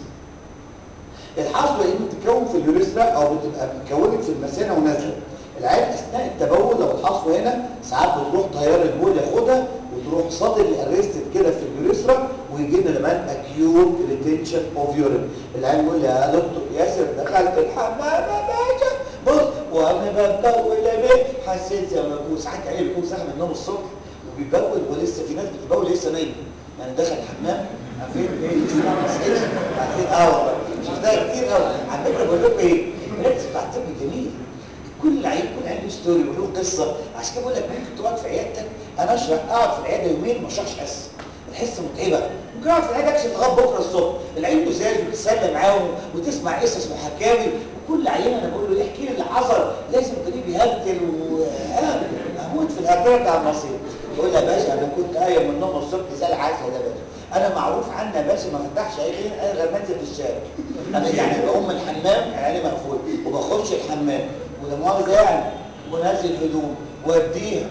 الحصوه دي بتتكون في اليوريثرا او بتبقى اتكونت في المثانه ونازله العين اثناء التبول لو الحصوه هنا ساعات بتروح تيار البول ياخدها وتروح صادر ارستد كده في اليوريثرا ويجي لنا كمان اكيوت ريتنشن اوف يورين العين يقول لي يا دكتور ياسر دخلت الحمام يا باشا بص وانا بتبول يا بيه حسيت زي ما بكون ساعات عيني بيكون صاحي من النوم الصبح وبيبول ولسه في ناس بتبول لسه نايم يعني دخل الحمام عارفين ايه ما صحيش عارفين اه والله شفتها كتير قوي على فكره بقول لكم ايه البراكتس بتاع الطب جميل كل عيب كل عيب له ستوري وله قصه عشان كده بقول لك ممكن تقعد في عيادتك انا اشرح اقعد في العياده يومين ما اشرحش حس الحس متعبه ممكن اقعد في العياده اكشف لغايه بكره الصبح العيد لزاز وتتسلى معاهم وتسمع قصص وحكاوي وكل عيان انا بقول له احكي لي اللي حصل لازم تجيب يهبل و آه، اموت في الهبله بتاع المصير يقول لي يا باشا انا كنت قايم من النوم الصبح زي العسل يا باشا انا معروف عني يا باشا ما فتحش عيني انا غير منزل في الشارع انا يعني بقوم من الحمام عيني مقفول وبخش الحمام ولا مؤاخذه يعني ونازل هدوم واديها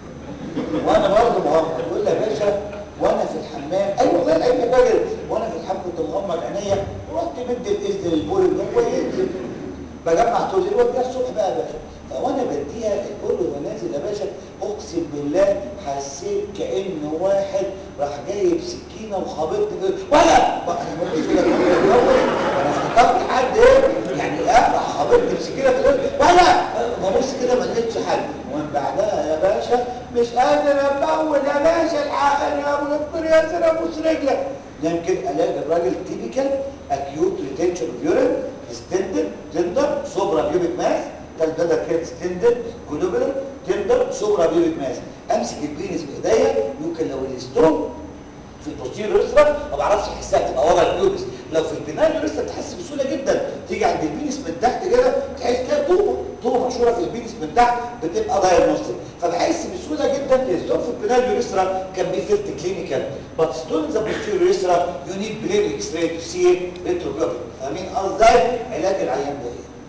وانا برضه مغمض يقول لي يا باشا وانا في الحمام اي والله العيب فاكر وانا في الحمام كنت مغمض عينيا ورحت مد الاذن للبول هو ينزل بجمع طول الليل واديها الصبح بقى يا باشا فوانا بديها البول وانا نازل يا باشا اقسم بالله حسيت كان واحد راح جايب سكينه وخابطني في ولا انا ببص كده انا افتكرت حد ايه يعني اه راح خابطني بسكينه في الوجه ولا ببص كده ما لقيتش حد ومن بعدها يا باشا مش قادر ابول يا باشا الحقني يا ابو دكتور ياسر ابوس رجلك يمكن الاقي الراجل تيبيكال اكيوت ريتنشن اوف يورين ستندد تندر سوبرا بيوبيك ماس تلبدة كده ستندد كولوبيلر تندر سوبرا بيوبيك ماس امسك البينس بايديا يمكن لو الستون في البوستيريور ريسترا ما بعرفش احسها تبقى ورا البيوبس لو في البناء ريسترا تحس بسهوله جدا تيجي عند البينس من تحت كده تحس كده طوبه طوبه مشهوره في البينس من تحت بتبقى دايجنوستيك فبحس بسهوله جدا الستون في البناء ريسترا كان بي فيلت كلينيكال بس ستون ذا بوستيريور ريسترا يو نيد بلين اكس راي تو سي ريتروجرافي فاهمين قصدي علاج العيان ده ايه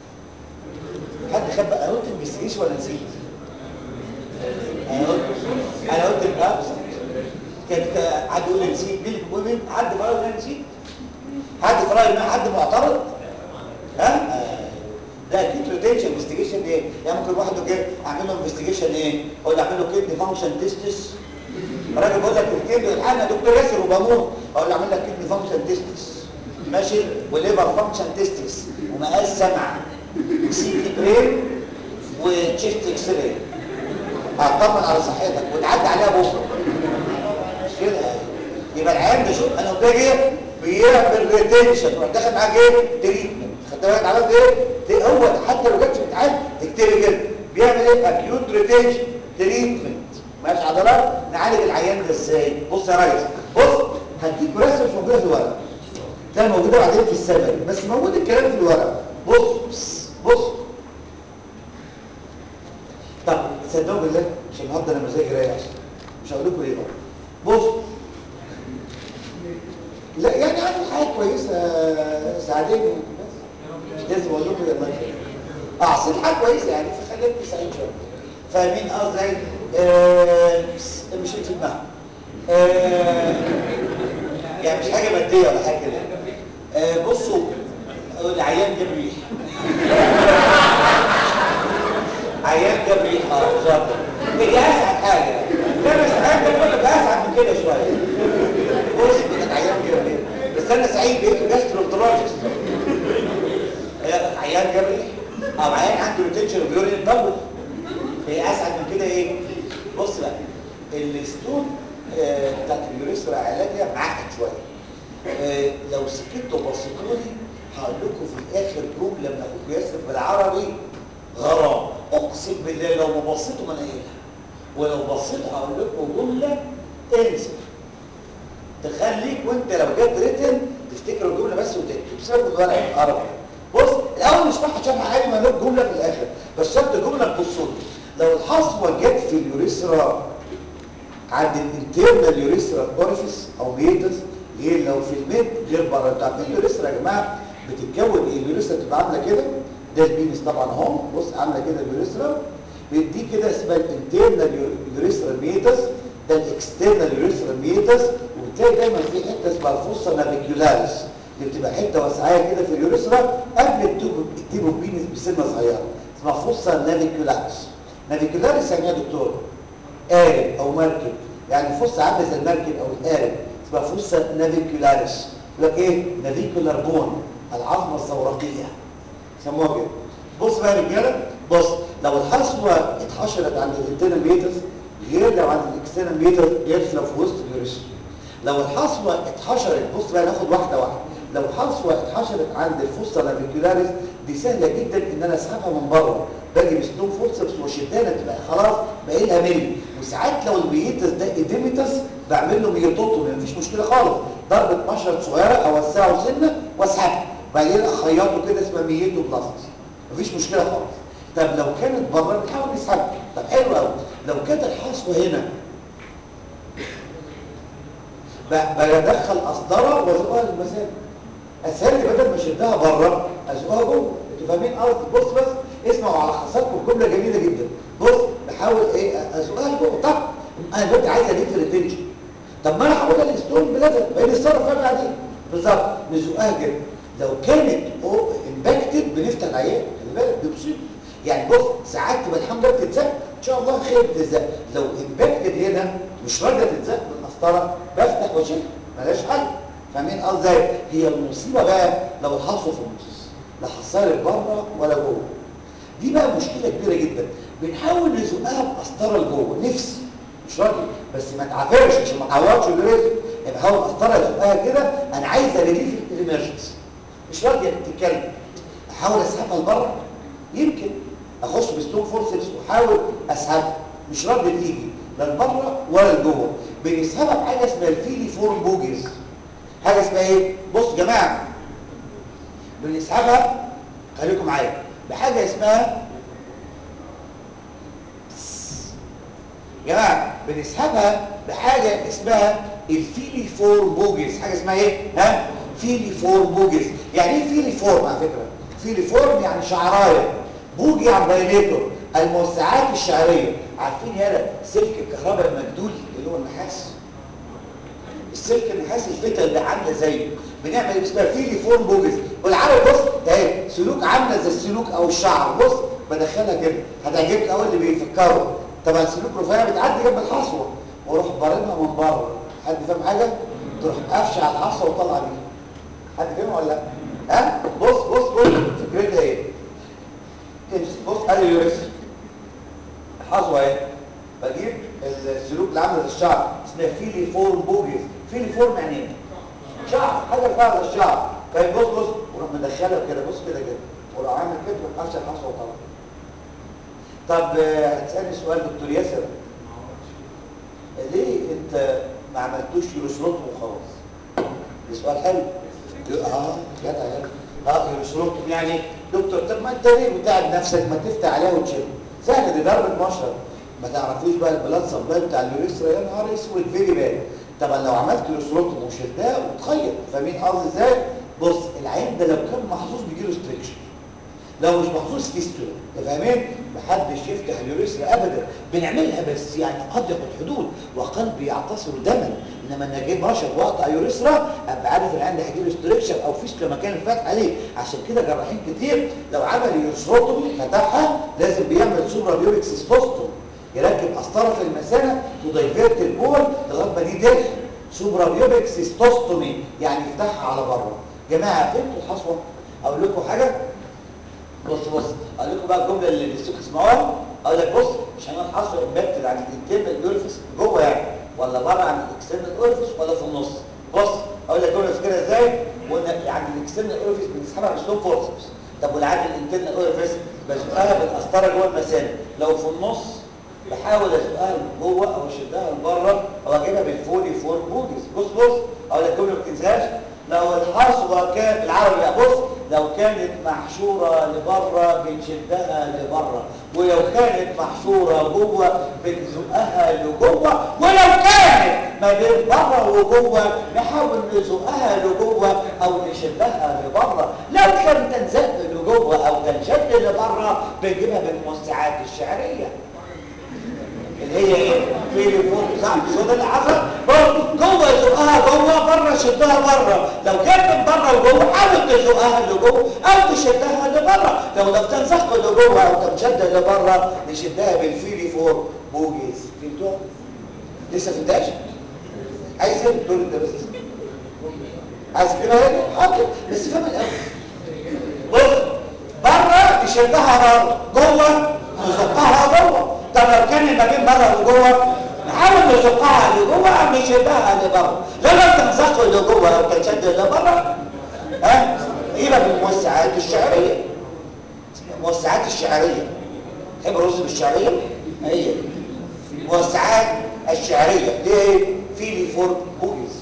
حد خد انا قلت انفستيجيشن ولا نسيت انا قلت انا قلت اه كانت حد يقول لي نسيت مين اللي بيقول مين حد في رايه نسيت حد في رايه حد معترض ها آه. ده اكيد ريتنشن انفستيجيشن ايه يعني ممكن واحد يجي اعمل له انفستيجيشن ايه اقول له اعمل له كدني فانكشن تيستس الراجل بيقول لك الكدني الحقني يا دكتور ياسر وبموت اقول له اعمل لك كدني فانكشن تيستس ماشي وليفر فانكشن تيستس ومقاس سمع سي تي برين وتشيست اكس راي هطمن على صحتك وتعدي عليها بكره مش كده يبقى العيان ده شوف انا قلت ايه بيعمل ريتنشن يروح داخل معاك ايه تريتمنت خدت بالك عملت ايه هو حتى لو جاتش بتعاد تكتبي كده بيعمل ايه اكيوت ريتنشن تريتمنت ماشي عضلات نعالج العيان ده ازاي بص يا ريس بص هديك رسم مش موجوده في الورق ده موجوده بعدين في السمري بس موجود الكلام في الورق بص بص طب صدقوا بالله عشان النهارده انا مزاجي رايق اصلا مش هقول لكم ايه بقى بص لا يعني عندي حاجه كويسه ساعدني بس مش لازم اقول لكم يلا كده اه عصير حاجه كويسه يعني فخليني سعيد شويه فاهمين قصدي آه مش في دماغي آه يعني مش حاجه ماديه ولا حاجه كده آه بصوا العيان جاب ريح عيان جاب ريح اه بالظبط دي اسعد حاجه لا بس انا بقول لك اسعد من كده شويه بص من عيان جاب ريح بس انا سعيد بقيت جاستروانترولوجيست عيان جاب ريح اه عيان عنده ريتنشن وبيورين دبل هي اسعد من كده ايه بص بقى الستون آه بتاعت اليوريثرا علاجها معقد شويه آه لو سكتوا وبصيتوا لي هقول لكم في الاخر جمله من اخوكم ياسر بالعربي غرام اقسم بالله لو ما بصيتوا ما انا قايلها ولو بصيت هقول لكم جمله انسى تخليك وانت لو جت ريتن تفتكر الجمله بس وتكتب سيبك من الورق العربي بص الاول نشرحها شرح عادي ما نقول جمله في الاخر بس شرط جمله تبصوا لي لو الحصوه جت في اليوريثرا عند الانترنال يوريثرا اوريفيس او ميتس غير لو في الميد غير بره انتوا عارفين اليوريثرا يا جماعه بتتكون ايه اليوريثرا بتبقى عامله كده ده البينس طبعا اهو بص عامله كده اليوريثرا دي كده اسمها الانترنال يوريثرا ميتس ده الاكسترنال يوريثرا ميتس وبتلاقي دايما في حته اسمها الفوسا نافيكيولاريس اللي بتبقى حته وسعيه كده في اليوريثرا قبل التوب التيبو بينس بسنه صغيره اسمها فوسا نافيكيولاريس نافيكيولاريس يعني ايه يا دكتور قارب او مركب يعني الفص عامله زي المركب او القارب اسمها فصة نافيكولاريس يقول لك ايه نافيكولار بون العظمه الزورقيه سموها كده بص بقى يا رجاله بص لو الحصوه اتحشرت عند الانترنال بيتس غير لو عند الاكسترنال بيتس غير لو في وسط اليوريثرا لو الحصوه اتحشرت بص بقى ناخد واحده واحده لو الحصوه اتحشرت عند الفصة نافيكولاريس دي سهله جدا ان انا اسحبها من بره باجي بسلوم فورسبس وشدانه تبقى خلاص باقي لها ملي وساعات لو البيتس ده ايديميتس بعمل له ميوتوتومي مفيش مشكله خالص ضربه مشرط صغيره اوسعه سنه واسحبه بعدين اخيطه كده اسمها ميتو بلاستس مفيش مشكله خالص طب لو كانت بره بنحاول نسحبها طب حلو قوي لو كانت الحصوه هنا بدخل قصدره وازقها للمسافه اسهل لي بدل ما اشدها بره ازقها جوه انتوا فاهمين قصدي بص بس اسمعوا على حصلكم جمله جميله جدا بص بحاول ايه ازقها جوه طب انا دلوقتي عايز الف الريتنشن طب ما انا هقولها للستون بلازر بقيت الصرف فاهم بعدين بالظبط نزقها كده لو كانت امباكتد بنفتح العيان خلي بالك دي مصيبه يعني بص ساعات تبقى الحمد لله بتتزق ان شاء الله خير بتتزق لو امباكتد هنا مش راضيه تتزق من القسطره بفتح واشيل ملهاش حل فاهمين قصدي هي المصيبه بقى لو الحصوه في النص لا حصلت بره ولا جوه دي بقى مشكله كبيره جدا بنحاول نزقها بقسطره لجوه نفسي مش راضي بس ما تعافرش عشان ما تعورش الرزق يبقى حاول قسطره ازقها كده انا عايز ريليف الامرجنسي مش راضيه تتكلم احاول اسحبها لبره يمكن اخش بسلوك فورسبس واحاول اسحبها مش راضيه تيجي لا لبره ولا لجوه بنسحبها بحاجه اسمها الفيلي فورم بوجز حاجه اسمها ايه بص يا جماعه بنسحبها خليكم معايا بحاجه اسمها يا جماعه بنسحبها بحاجه اسمها الفيلي فورم بوجز حاجه اسمها ايه ها فيلي فورم بوجز يعني ايه فيلي فورم على فكره فيلي فورم يعني شعرايه بوجي عن بايليتور الموسعات الشعريه عارفين يالا سلك الكهرباء المجدول اللي هو النحاس السلك النحاس الفتة اللي عامله زيه بنعمل اسمها فيلي فورم بوجز والعربي بص اهي سلوك عامله زي السلوك او الشعر بص بدخلها كده هتعجبك قوي اللي بيفكروا طبعا سلوك رفيع بتعدي جنب الحصوه واروح بارمها من بره حد فاهم حاجه تروح قافشه على الحصوه وطلع بيها حد فاهم ولا لا ها بص بص بص فكرتها ايه بص ادي اليوريس الحصوه اهي بجيب السلوك اللي عامله زي الشعر اسمها فيلي فورم بوجز فيلي فورم يعني ايه شعر حاجه فيها زي الشعر طيب بص بص وروح مدخلها كده بص كده كده وروح عامل كده وروح قافشه الحصوه وطلع طب هتسالني سؤال دكتور ياسر ليه انت ما عملتوش يوروسلوتوم وخلاص ده سؤال حلو اه جدع جدع اه يوروسلوتوم يعني دكتور طب ما انت ليه بتاعب نفسك ما تفتح عليها وتشيل سهل دي ضربه مشرط ما تعرفوش بقى البلاد سبلاي بتاع اليوريثرا يا نهار اسود فيري باد طبعا لو عملت يوريثروتوم وشلتها وتخيط فاهمين قصدي ازاي بص العين ده لو كان محظوظ بيجيله ستريكشن لو مش محظوظ فيستولا انت فاهمين محدش يفتح اليوريثرا ابدا بنعملها بس يعني قد ياخد حدود وقلبي يعتصر دما انما ان اجيب رشب واقطع يوريثرا ابقى عارف العين ده هيجيله ستريكشن او فيستولا مكان الفتح عليه عشان كده جراحين كتير لو عمل يوريثروتومي فتحها لازم بيعمل سوبرا بيوريك سيستوستومي يركب قسطره في المثانه تدايفيرت البول لغايه ما دي تلحق سوبرا بيوريك سيستوستومي يعني يفتحها على بره جماعه فهمتوا الحصوه اقول لكم حاجه بص بص اقول لكم بقى الجمله اللي نفسكم تسمعوها اقول لك بص مش هنقول حصر امباكتد عن الانترنال اورفيس جوه يعني ولا بره عن الاكسترنال اورفيس ولا في النص بص اقول لك جمله كده ازاي قلنا يعني الاكسترنال اورفيس بنسحبها باسلوب فورسبس طب والعادي الانترنال اورفيس بزقها بالقسطره جوه المثانه لو في النص بحاول ازقها لجوه او اشدها لبره او اجيبها بالفولي فور بوجز بص بص اقول لك جمله ما تنساهاش لو الحصوه كانت بالعربي بقى بص لو كانت محشوره لبره بنشدها لبره ولو كانت محشوره جوه بنزقها لجوه ولو كانت ما بين بره وجوه نحاول نزقها لجوه او نشدها لبره لو كان تنزق لجوه او تنشد لبره بنجيبها بالموسعات الشعريه اللي هي ايه في فوق صح مش هو ده اللي حصل برضه جوه يزقها جوه بره شدها بره لو كانت من بره وجوه حاول تزقها لجوه او تشدها لبره لو لم تنزق لجوه او تنشد لبره نشدها بالفيلي فور بوجيز فهمتوا لسه فهمتهاش عايز ايه الدور ده بس عايز كده هنا حاضر بس فهم الاول بص بره تشدها بره جوه نزقها جوه طب لو كان ما بين بره وجوه نحاول نزقها لجوه او نشدها لبره لو لم تنزق لجوه او تنشد لبره ها يبقى بالموسعات الشعريه الموسعات الشعريه تحب الرز بالشعريه هي دي الموسعات الشعريه دي ايه فيلي فور بوجز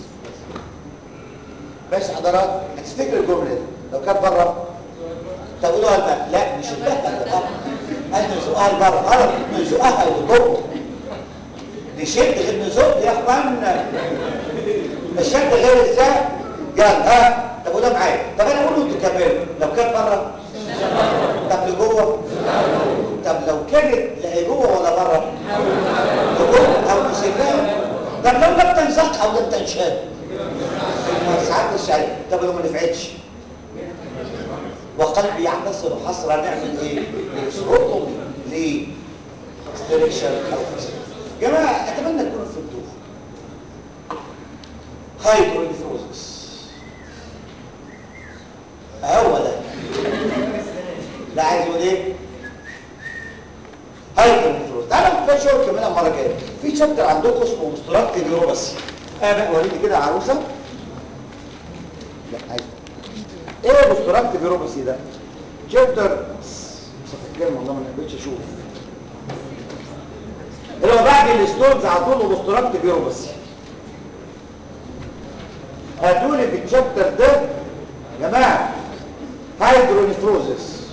بس حضرات هتفتكر الجمله دي لو كانت بره تقولوها الماء لا نشدها لبره احنا نزقها لبره غلط نزقها لجوه نشد غير نزق يا اخوانا الشد غير ازاي يلا ها طب قولها معايا طب انا اقول انتوا كملوا لو كان بره طب لجوه طب لو كانت لا جوه ولا بره لجوه او نشدها طب لو لم تنزق او لم تنشد ساعات الشعريه طب لو ما نفعتش وقلبي يعتصر حسرة نعمل ايه يسرطهم ليه استريكشن او جماعة اتمنى تكونوا فهمتوه هايدروليفروزس هو ده لا عايز يقول ايه هايدروليفروزس تعالوا في شغل كمان المره الجايه في شابتر عندكم اسمه مستراكت اليوروباسي انا وريني كده عروسه لا عايز ايه مستراكت بيروباسي ده شابتر صفحتين والله ما بقتش اشوف اللي هو بعد الستونز على طول مستراكت بيروباسي هاتولي في الشابتر ده يا جماعه هايدرونيفروزس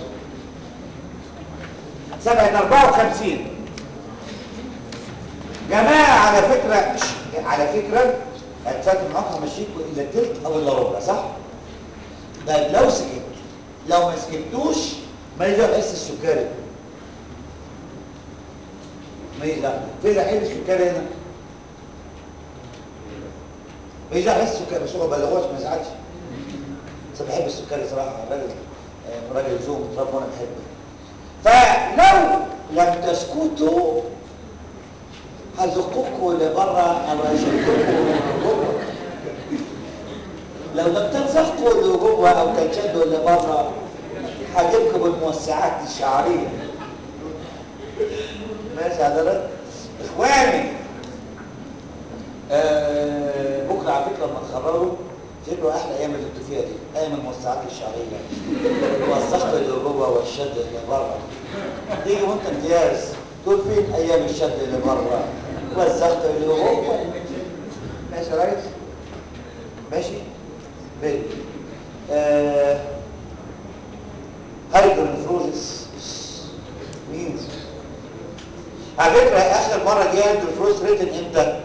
سبعة 54 جماعة على فكرة على فكرة هتفاتوا معاكم مشيكوا إلا تلت أو إلا ربع صح؟ طيب لو سكت لو ما سكتوش ما يجي حس السكري ما يجي فين حس السكري هنا ما يجي حس السكري بس هو ما بلغوش ما يزعلش بس بحب السكري صراحه راجل راجل ذوق متربى وانا بحبه فلو لم تسكتوا هزقكوا لبره او هشدكوا لجوه لو لم تنزقوا لجوه او تنشدوا لبره هجيبكم بالموسعات الشعريه ماشي حضرتك اخواني آه بكره على فكره لما تخرجوا تبقوا احلى ايام اللي انتوا فيها دي ايام الموسعات الشعريه والسقط اللي جوه والشد اللي بره تيجي وانت امتياز تقول فين ايام الشد اللي بره والسقط اللي جوه ماشي يا ريس ماشي بيت آه هايدرونفروزس means على فكره اخر مره جه الفلوس ريتن امتى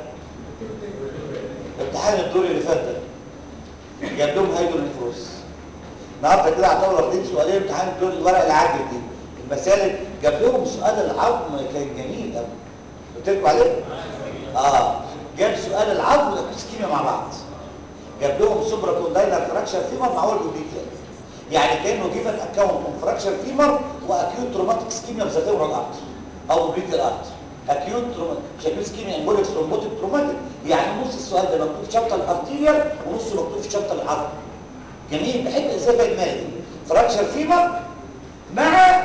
امتحان الدور اللي فات ده جاب لهم هيدرو الفلوس النهارده كده اعتبروا واخدين سؤالين امتحان الدور الورق العادي دي المسالك جاب لهم سؤال العظم كان جميل قوي قلت لكم عليه اه جاب سؤال العظم والسكيميا مع بعض جاب لهم سوبرا كوندايلر فراكشر فيمر مع اول بيتيا يعني كانه جيفن اكونت اون فراكشر فيمر واكيوت تروماتيك سكيميا في الفيمورال ارت او بيتيا ارت اكيوت تروماتيك شكل سكيميا امبوليك ترومبوتيك تروماتيك يعني نص السؤال ده مكتوب في شابتر الارتيريال ونص مكتوب في شابتر العظم جميل بحب ازاي بقى دماغي فراكشر فيمر مع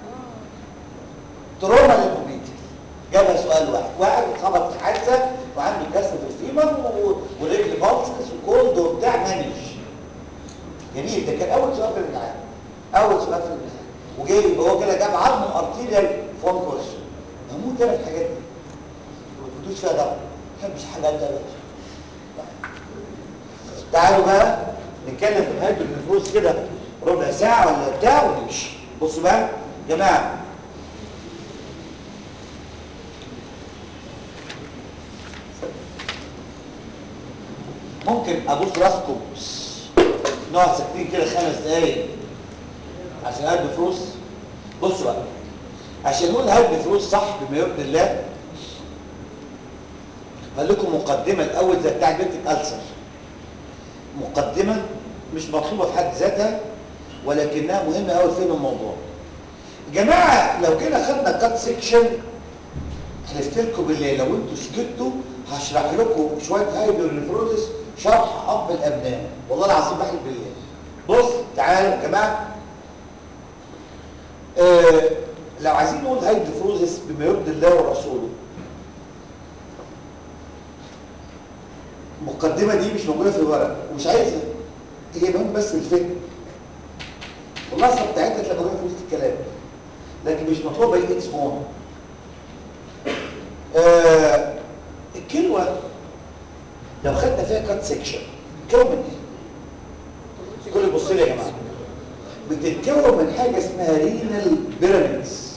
تروما للموبيتي جابها سؤال واحد واحد اتخبط في حادثه وعنده كسر في الفيمر ورجل بالسكس وكولد وبتاع مانج جميل ده كان اول سؤال في الامتحان اول سؤال في الامتحان وجاي هو كده جاب عظم ارتيريال فون كويشن هموت انا في الحاجات دي ما تدوش فيها ضغط ما بحبش حاجات ده تعالوا بقى نتكلم في الهيد النفوس كده ربع ساعه ولا بتاع ونمشي بصوا بقى يا جماعه ممكن ابوس راسكم نقعد ساكتين كده خمس دقايق عشان هاد فلوس بصوا بقى عشان نقول هاد فلوس صح بما يرضي الله هقول لكم مقدمه الاول زي بتاع بنت الالسر مقدمه مش مطلوبه في حد ذاتها ولكنها مهمه قوي فين الموضوع جماعه لو كده خدنا كات سيكشن حلفت لكم بالله لو انتوا سكتوا هشرح لكم شويه هايدرونيفروزس شرح اب الابناء والله العظيم بحلف بالله بص تعالوا يا جماعه آه لو عايزين نقول هايدرونيفروزس بما يرضي الله ورسوله المقدمه دي مش موجوده في الورق ومش عايزها هي مهم بس الفكر والله بتاعتها تبقى موجوده في وسط الكلام لكن مش مطلوبه الاكس هون آه الكلوة لو خدنا فيها كات سيكشن بتتكون من ايه؟ كل يبص لي يا جماعه بتتكون من حاجه اسمها رينال بيراميدز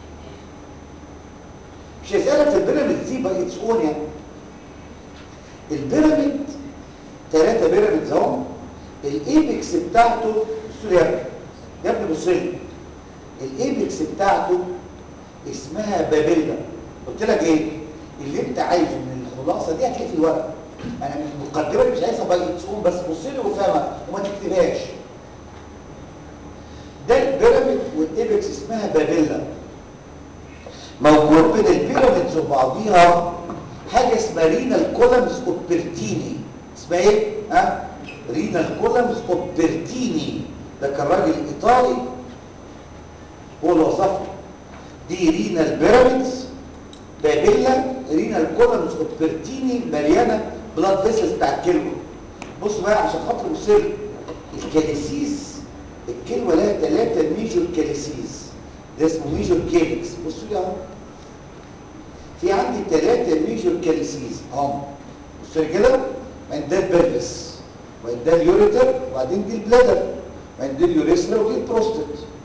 مش هسألك في البيراميدز دي بقى اتس اون يعني البيراميد ثلاثه بيراميدز اهو الايبكس بتاعته بصوا لي يا ابني يا ابني بص لي الايبكس بتاعته اسمها بابيلا قلت لك ايه اللي انت عايزه من الخلاصه دي هتلاقيه في الورق انا من المقدمه مش عايزها باي تقوم بس بص لي وفهمها وما تكتبهاش ده البيراميد والايبكس اسمها بابيلا موجود بين البيراميدز وبعضيها حاجه اسمها رينال كولمز اوبرتيني اسمها ايه ها رينال كولمز اوبرتيني ده كان راجل ايطالي هو اللي وصفه دي رينال بيراميدز بابيلا رينال كولمز اوبرتيني مليانه بلاد فيسلز بتاع الكلوه بصوا بقى عشان خاطر بص الكاليسيس الكلوه لها ثلاثه ميجور كاليسيس ده اسمه ميجور كيلكس بصوا لي اهو في عندي ثلاثه ميجور كاليسيس اهم بصوا كده من ده البلفس وبعدين ده اليوريتر وبعدين دي البلادر وبعدين دي اليوريثرا ودي البروستات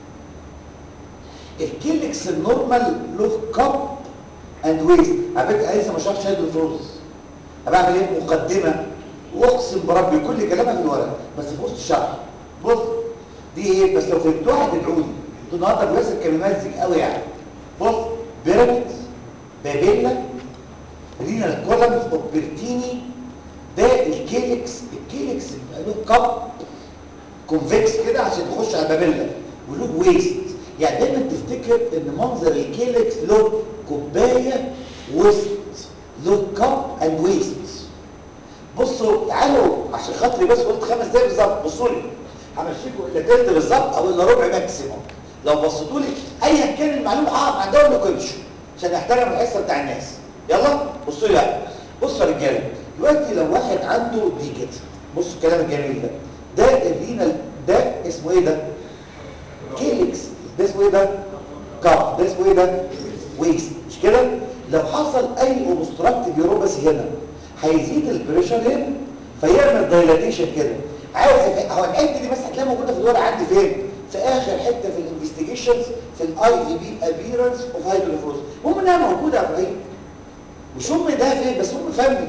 الكيلكس النورمال له كاب اند ويست على فكره لسه ما شرحتش هيدروفروزس انا بعمل ايه مقدمه واقسم بربي كل كلامها في الورق بس في وسط الشرح بص دي ايه بس لو فهمت واحد ادعوا لي انتوا النهارده بس الكلمات دي قوي يعني بص بيراميدز بابيلا رينال كولمز اوبرتيني ده الكيلكس الكيلكس له كاب كونفكس كده عشان يخش على البابيلا وله ويست يعني دايما تفتكر ان منظر الكيلكس له كوبايه وسط له كاب اند ويست بصوا تعالوا عشان خاطري بس قلت خمس دقايق بالظبط بصوا لي همشيكم الا تلت بالظبط او الا ربع ماكسيموم لو بصيتوا لي ايا كان المعلومه هقف عندها ولا امشوا عشان نحترم الحصه بتاع الناس يلا بصوا لي بقى بصوا يا رجاله دلوقتي لو واحد عنده دي كده بصوا الكلام الجميل ده ده الرينال ده اسمه ايه ده كيلكس ده اسمه ايه ده كاب ده اسمه ايه ده ويست مش كده لو حصل اي اوبستراكتيف يوروباسي هنا هيزيد البريشر هنا فيعمل دايلاتيشن كده عاوز هو الحته دي بس هتلاقيها موجوده في الورقه عندي فين في اخر حته في الانفستيجيشنز في الاي في بي ابيرنس اوف هايدروفروز هم انها موجوده يا ابراهيم مش هم ده فين بس هم فهمني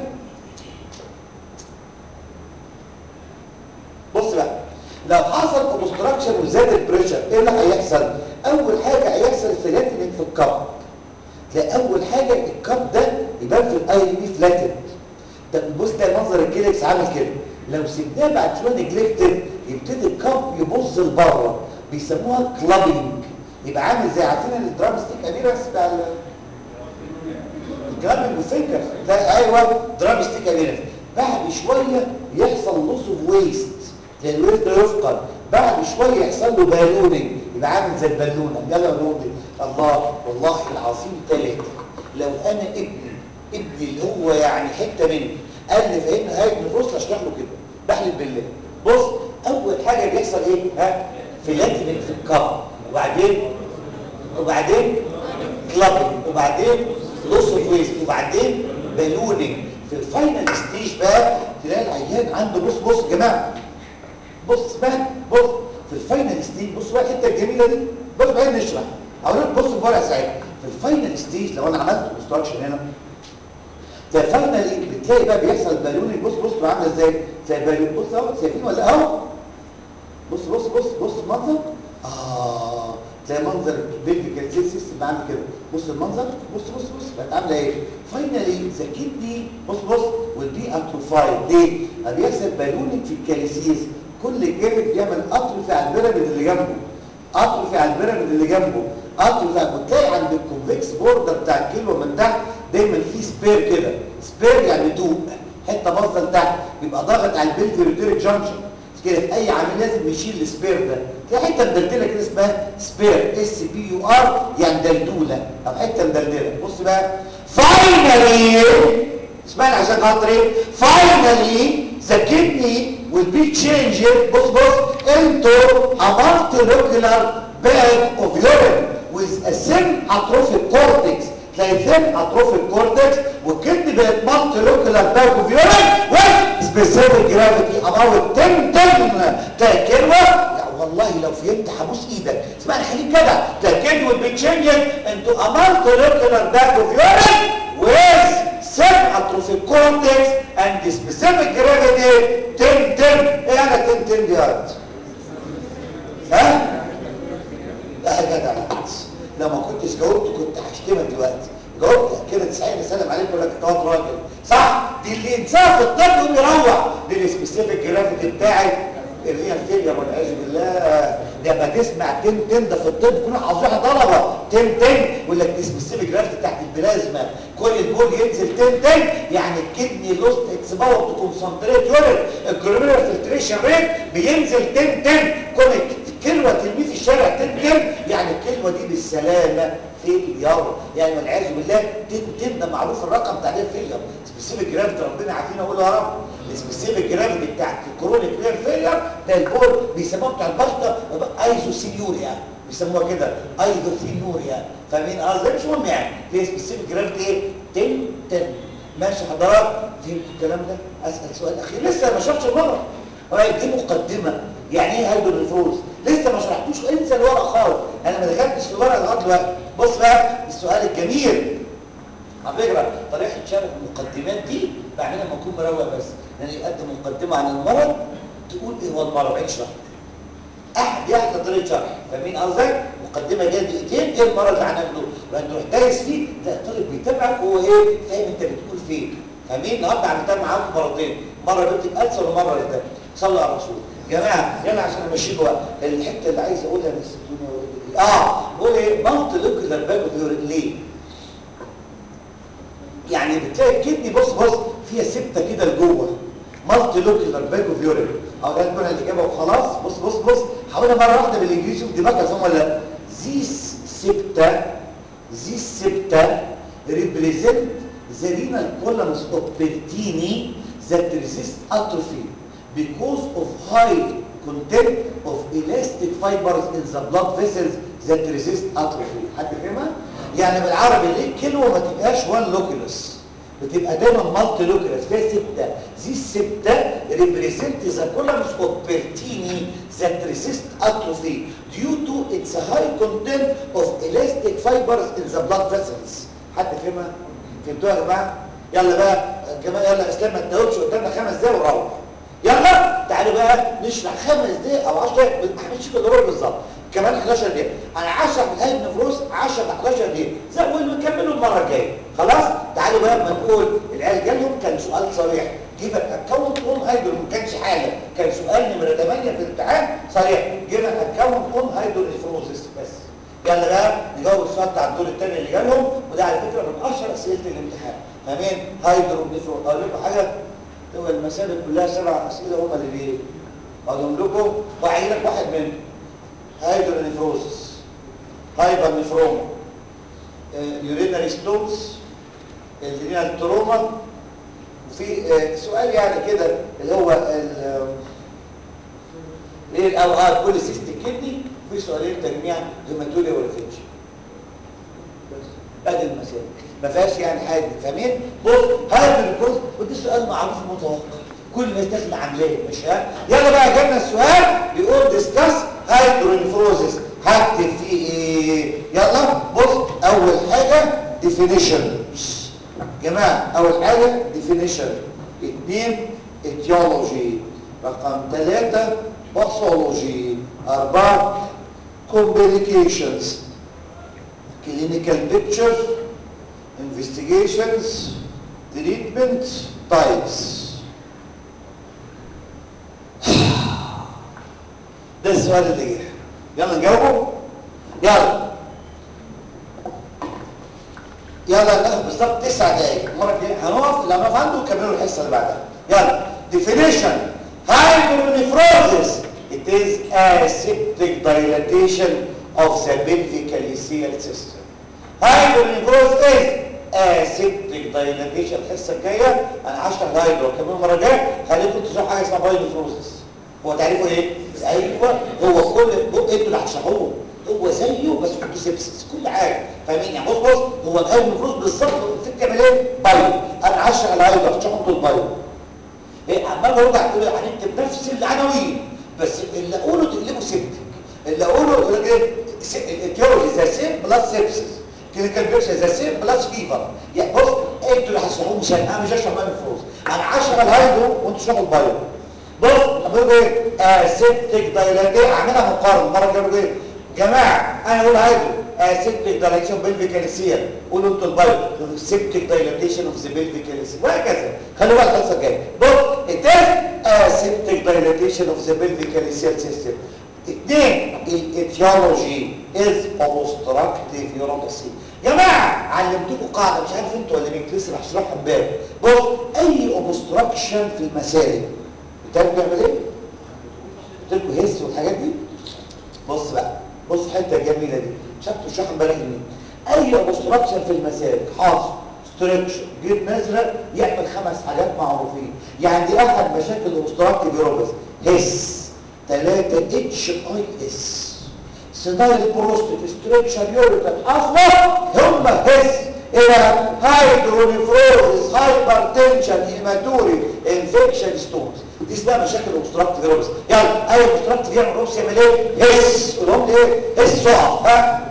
بص بقى لو حصل اوبستراكشن وزاد البريشر ايه اللي هيحصل اول حاجه هيحصل فلاتنج في الكب تلاقي اول حاجه الكب ده يبان في الاي بي فلاتن ده بص ده منظر الكليكس عامل كده لو سيبناه بعد شويه نجلكتد يبتدي الكب يبص لبره بيسموها كلابينج يبقى عامل زي عارفين الدرام ستيك ابيرنس بتاع الكلابينج والفينجر تلاقي ايوه درام ستيك ابيرنس بعد شويه يحصل لوس اوف ويست تلاقي الويست ده يفقد بعد شويه يحصل له بالونينج يبقى عامل زي البالونه يلا بالونينج الله والله العظيم ثلاثه لو انا ابني ابني اللي هو يعني حته مني قال لي فهمنا هاي من الفصل اشرح له كده بحلف بالله بص اول حاجه بيحصل ايه ها فلاتنج في الكب وبعدين وبعدين كلابنج وبعدين لوس اوف ويست وبعدين بالونينج في الفاينل ستيج بقى تلاقي العيان عنده بص بص يا جماعه بص بقى بص في الفاينل ستيج بص بقى الحته الجميله دي بص بقى نشرح اقول لك بص الورقه ساعتها في الفاينل ستيج لو انا عملت كونستراكشن هنا ده فاينلي بتلاقي بقى بيحصل بالوني بص بص بقى عامله ازاي زي البالون بص اهو شايفين ولا اهو بص بص بص بص المنظر اه تلاقي منظر البيلفيكال سيستم عامل كده بص المنظر بص بص بص بقت عامله ايه فاينلي ذا كدني بص بص والبي اتروفايد ليه بيحصل بالونيك في الكاليسيس كل جلد بيعمل اتروفي على البيراميد اللي جنبه اتروفي على البيراميد اللي جنبه اتروفي وتلاقي عند الكونفكس بوردر بتاع الكلوه من تحت دايما في سبير كده سبير يعني دوق حته باصه لتحت يبقى ضاغط على البلفيريتوريك جانكشن كده في اي عامل لازم يشيل السبير ده في حته مدلدله كده اسمها سبير اس بي يو ار يعني دلدوله او حته مدلدله بص بقى فاينلي اسمعني عشان خاطري فاينلي ذا كدني will be changed بص بص into a multilocular bag of urine with a thin atrophic cortex تلاقي thin atrophic cortex والكدني بقت multilocular bag of urine with specific gravity about 10 10 تلاقي الكلمة والله لو فهمت هبوس ايدك اسمعني خليك كده تلاقي الكدني will be changed into a multilocular bag of urine with thin atrophic cortex and the specific gravity 10 10 ايه يعني 10 10 دي ارض ها لا يا جدع لو ما كنتش جاوبت كنت هشتمك دلوقتي جاوبت كده 90 اسلم عليك ولا كنت واد راجل صح دي اللي ينساها في الطب يقوم يروح دي السبيسيفيك جرافيتي بتاعت اللي هي الفيلير والعياذ بالله ده ما تسمع تم تم ده في الطب كنا حافظينها طلبه تم تم يقول لك دي سبيسيفيك جرافيتي تحت البلازما كل البول ينزل تم تم يعني الكدني لوست اكس باور تو كونسنتريت يورين الجلوميرال فلتريشن ريت بينزل تم تم كل كلمه ترميه في الشارع تنكر يعني الكلمه دي بالسلامه فيلير يعني والعياذ بالله تن تن ده معروف الرقم بتاع ده فيلير سبيسيفيك جرافيتي ربنا عافينا اقول يا رب السبيسيفيك جرافيتي بتاعت الكرونيك رير فيلير ده البول بيسموها بتاع البشره ايزوسينيوريا بيسموها كده ايزوسينيوريا فاهمين قصدي مش مهم يعني في سبيسيفيك جرافيتي ايه تن تن ماشي حضرات فهمتوا الكلام ده اسال سؤال اخير لسه ما شفتش المره دي مقدمه يعني ايه هايدروفروز لسه ما شرحتوش انسى الورقه خالص انا ما دخلتش في الورقه لغايه دلوقتي بص بقى السؤال الجميل على فكره طريقه شرح المقدمات دي بعملها لما اكون مروق بس لان يقدم مقدمه عن المرض تقول ايه هو المرض اشرح احد يحكي طريقه شرح فاهمين قصدك مقدمه جايه دقيقتين ايه المرض اللي هناخده وانت تروح دايس فيه تلاقي الطالب بيتابعك وهو ايه فاهم انت بتقول فين فاهمين النهارده عملتها معاكم مرتين مره بنت ألسر ومره ده صلوا على الرسول جماعه يلا عشان امشي الوقت الحته اللي عايز اقولها بس اه بقول ايه مالتي لوكيولار باك اوف ليه يعني بتلاقي الكدني بص بص فيها سبته كده لجوه مالتي لوكيولار باك اوف يورين او ده تكون الاجابه وخلاص بص بص بص حاولها مره واحده بالانجليزي شوف دماغك هتفهم ولا لا زيس سبته زيس سبته ريبريزنت the renal columns of Bertini that resist atrophy because of high content of elastic fibers in the blood vessels that resist atrophy حد فهمها؟ يعني بالعربي ليه الكلوة ما تبقاش وان لوكيولس بتبقى دايما مالتي لوكرس فيها سته دي السته ريبريزنت ذا كولمز اوف بيرتيني that resist atrophy due to its high content of elastic fibers in the blood vessels حد فهمها؟ فهمتوها يا جماعه؟ يلا بقى يا جماعه يلا اسلام ما تدوبش قدامنا خمس دقايق وروح يلا تعالوا بقى نشرح خمس دقايق او 10 دقايق ما تعملش كده ربع بالظبط كمان 11 دقيقه انا 10 في الهيد نفروس 10 ل 11 دقيقه زي ما نكمله المره الجايه خلاص تعالوا بقى ما نقول العيال جالهم كان سؤال صريح جيب اكونت اون هايدرو ما كانش حاجه كان سؤال نمره 8 في الامتحان صريح جيب اكونت اون هايدرو نفروسس بس يلا بقى نجاوب السؤال بتاع الدور الثاني اللي جالهم وده على فكره من اشهر اسئله الامتحان فاهمين هايدرو نفروس اقول لكم حاجه هو المسائل كلها سبع اسئله هم اللي بيه اقول لكم وعين لك واحد منهم هايدرونيفروزس هايبر نفروما يورينري ستونز الرينال تروما وفي آه، سؤال يعني كده اللي هو ال ايه الاوقات كل سيستم كدني وفي سؤالين تجميع هيماتوريا وريفيتش بس ادي المسائل ما فيهاش يعني حاجه فاهمين بص هذا الكورس وده سؤال معروف متوقع كل الناس داخل عاملاه مش ها يلا بقى جبنا السؤال بيقول ديسكاس هايدرونيفروزس هكتب فيه ايه يلا بص اول حاجه ديفينيشن جماعه اول حاجه ديفينيشن اثنين اتيولوجي رقم ثلاثة باثولوجي أربعة complications clinical picture investigations treatment types ده السؤال اللي جه يلا نجاوبه يلا يلا ناخد بالظبط تسع دقايق المره الجايه هنقف اللي هنقف عنده ونكملوا الحصه اللي بعدها يلا definition hydronephrosis it is aseptic dilatation of the pelvic calyceal system hydronephrosis is aseptic dilatation الحصه الجايه انا هشرح الهايدرو كمان المره الجايه خليكم تشرحوا حاجه اسمها بايونيفروزس هو تعريفه ايه ايوه هو كل بق انتوا اللي هتشرحوه هو زيه بس عنده سيبسس كل حاجه فاهمين يعني بص بص هو الهايدروفروز بالظبط الفكره بتعمل ايه بايو انا هشرح الهايدرو هتشرحوا انتوا البايو ايه عمال برجع تقول هنكتب نفس العناوين بس اللي اقوله تقلبه سيبتك اللي اقوله يقول لك ايه التيوري ذا سيم بلس سيبسس كلينيكال بيكشر ذا سيم بلس فيفر يعني بص انتوا اللي هتشرحوه مش انا مش هشرح الهايدروفروز انا هشرح الهايدرو وانتوا تشرحوا البايو بص بيقول ايه اسيبتك دايلاتي اعملها مقارنه المره الجايه بيقول ايه جماعه انا اقول هايدرو اسيبتك دايلاتيشن بلفيكاليسيا قولوا انتوا البايو سيبتك دايلاتيشن اوف ذا بلفيكاليسيا وهكذا خلوا بالك الحصه الجايه بص التاس اسيبتك دايلاتيشن اوف ذا بلفيكاليسيا سيستم اثنين الايتيولوجي از اوبستراكتيف يوروباسي جماعه علمتكم قاعده مش عارف انتوا ولا مين لسه هشرحها امبارح بص اي اوبستراكشن في المسالك بتعرف بيعمل ايه؟ قلت لكم هيس والحاجات دي بص بقى بص الحته الجميله دي مش عارف تشرحها امبارح لمين اي اوبستراكشن في المسالك حاصل ستريكشر جيب نزله يعمل خمس حاجات معروفين يعني دي احد مشاكل الاوبستراكتيف يوروبس هيس 3 اتش اي اس سينايل بروستيت ستريكشر يوريتال اصلا هم هيس الى هايدرونيفروزس هايبرتنشن هيماتوري انفكشن ستونز دي اسمها مشاكل اوبستراكتيف روبس يلا اي اوبستراكتيف يعمل روبس يعمل ايه هس قولهم لي ايه هس اقف ها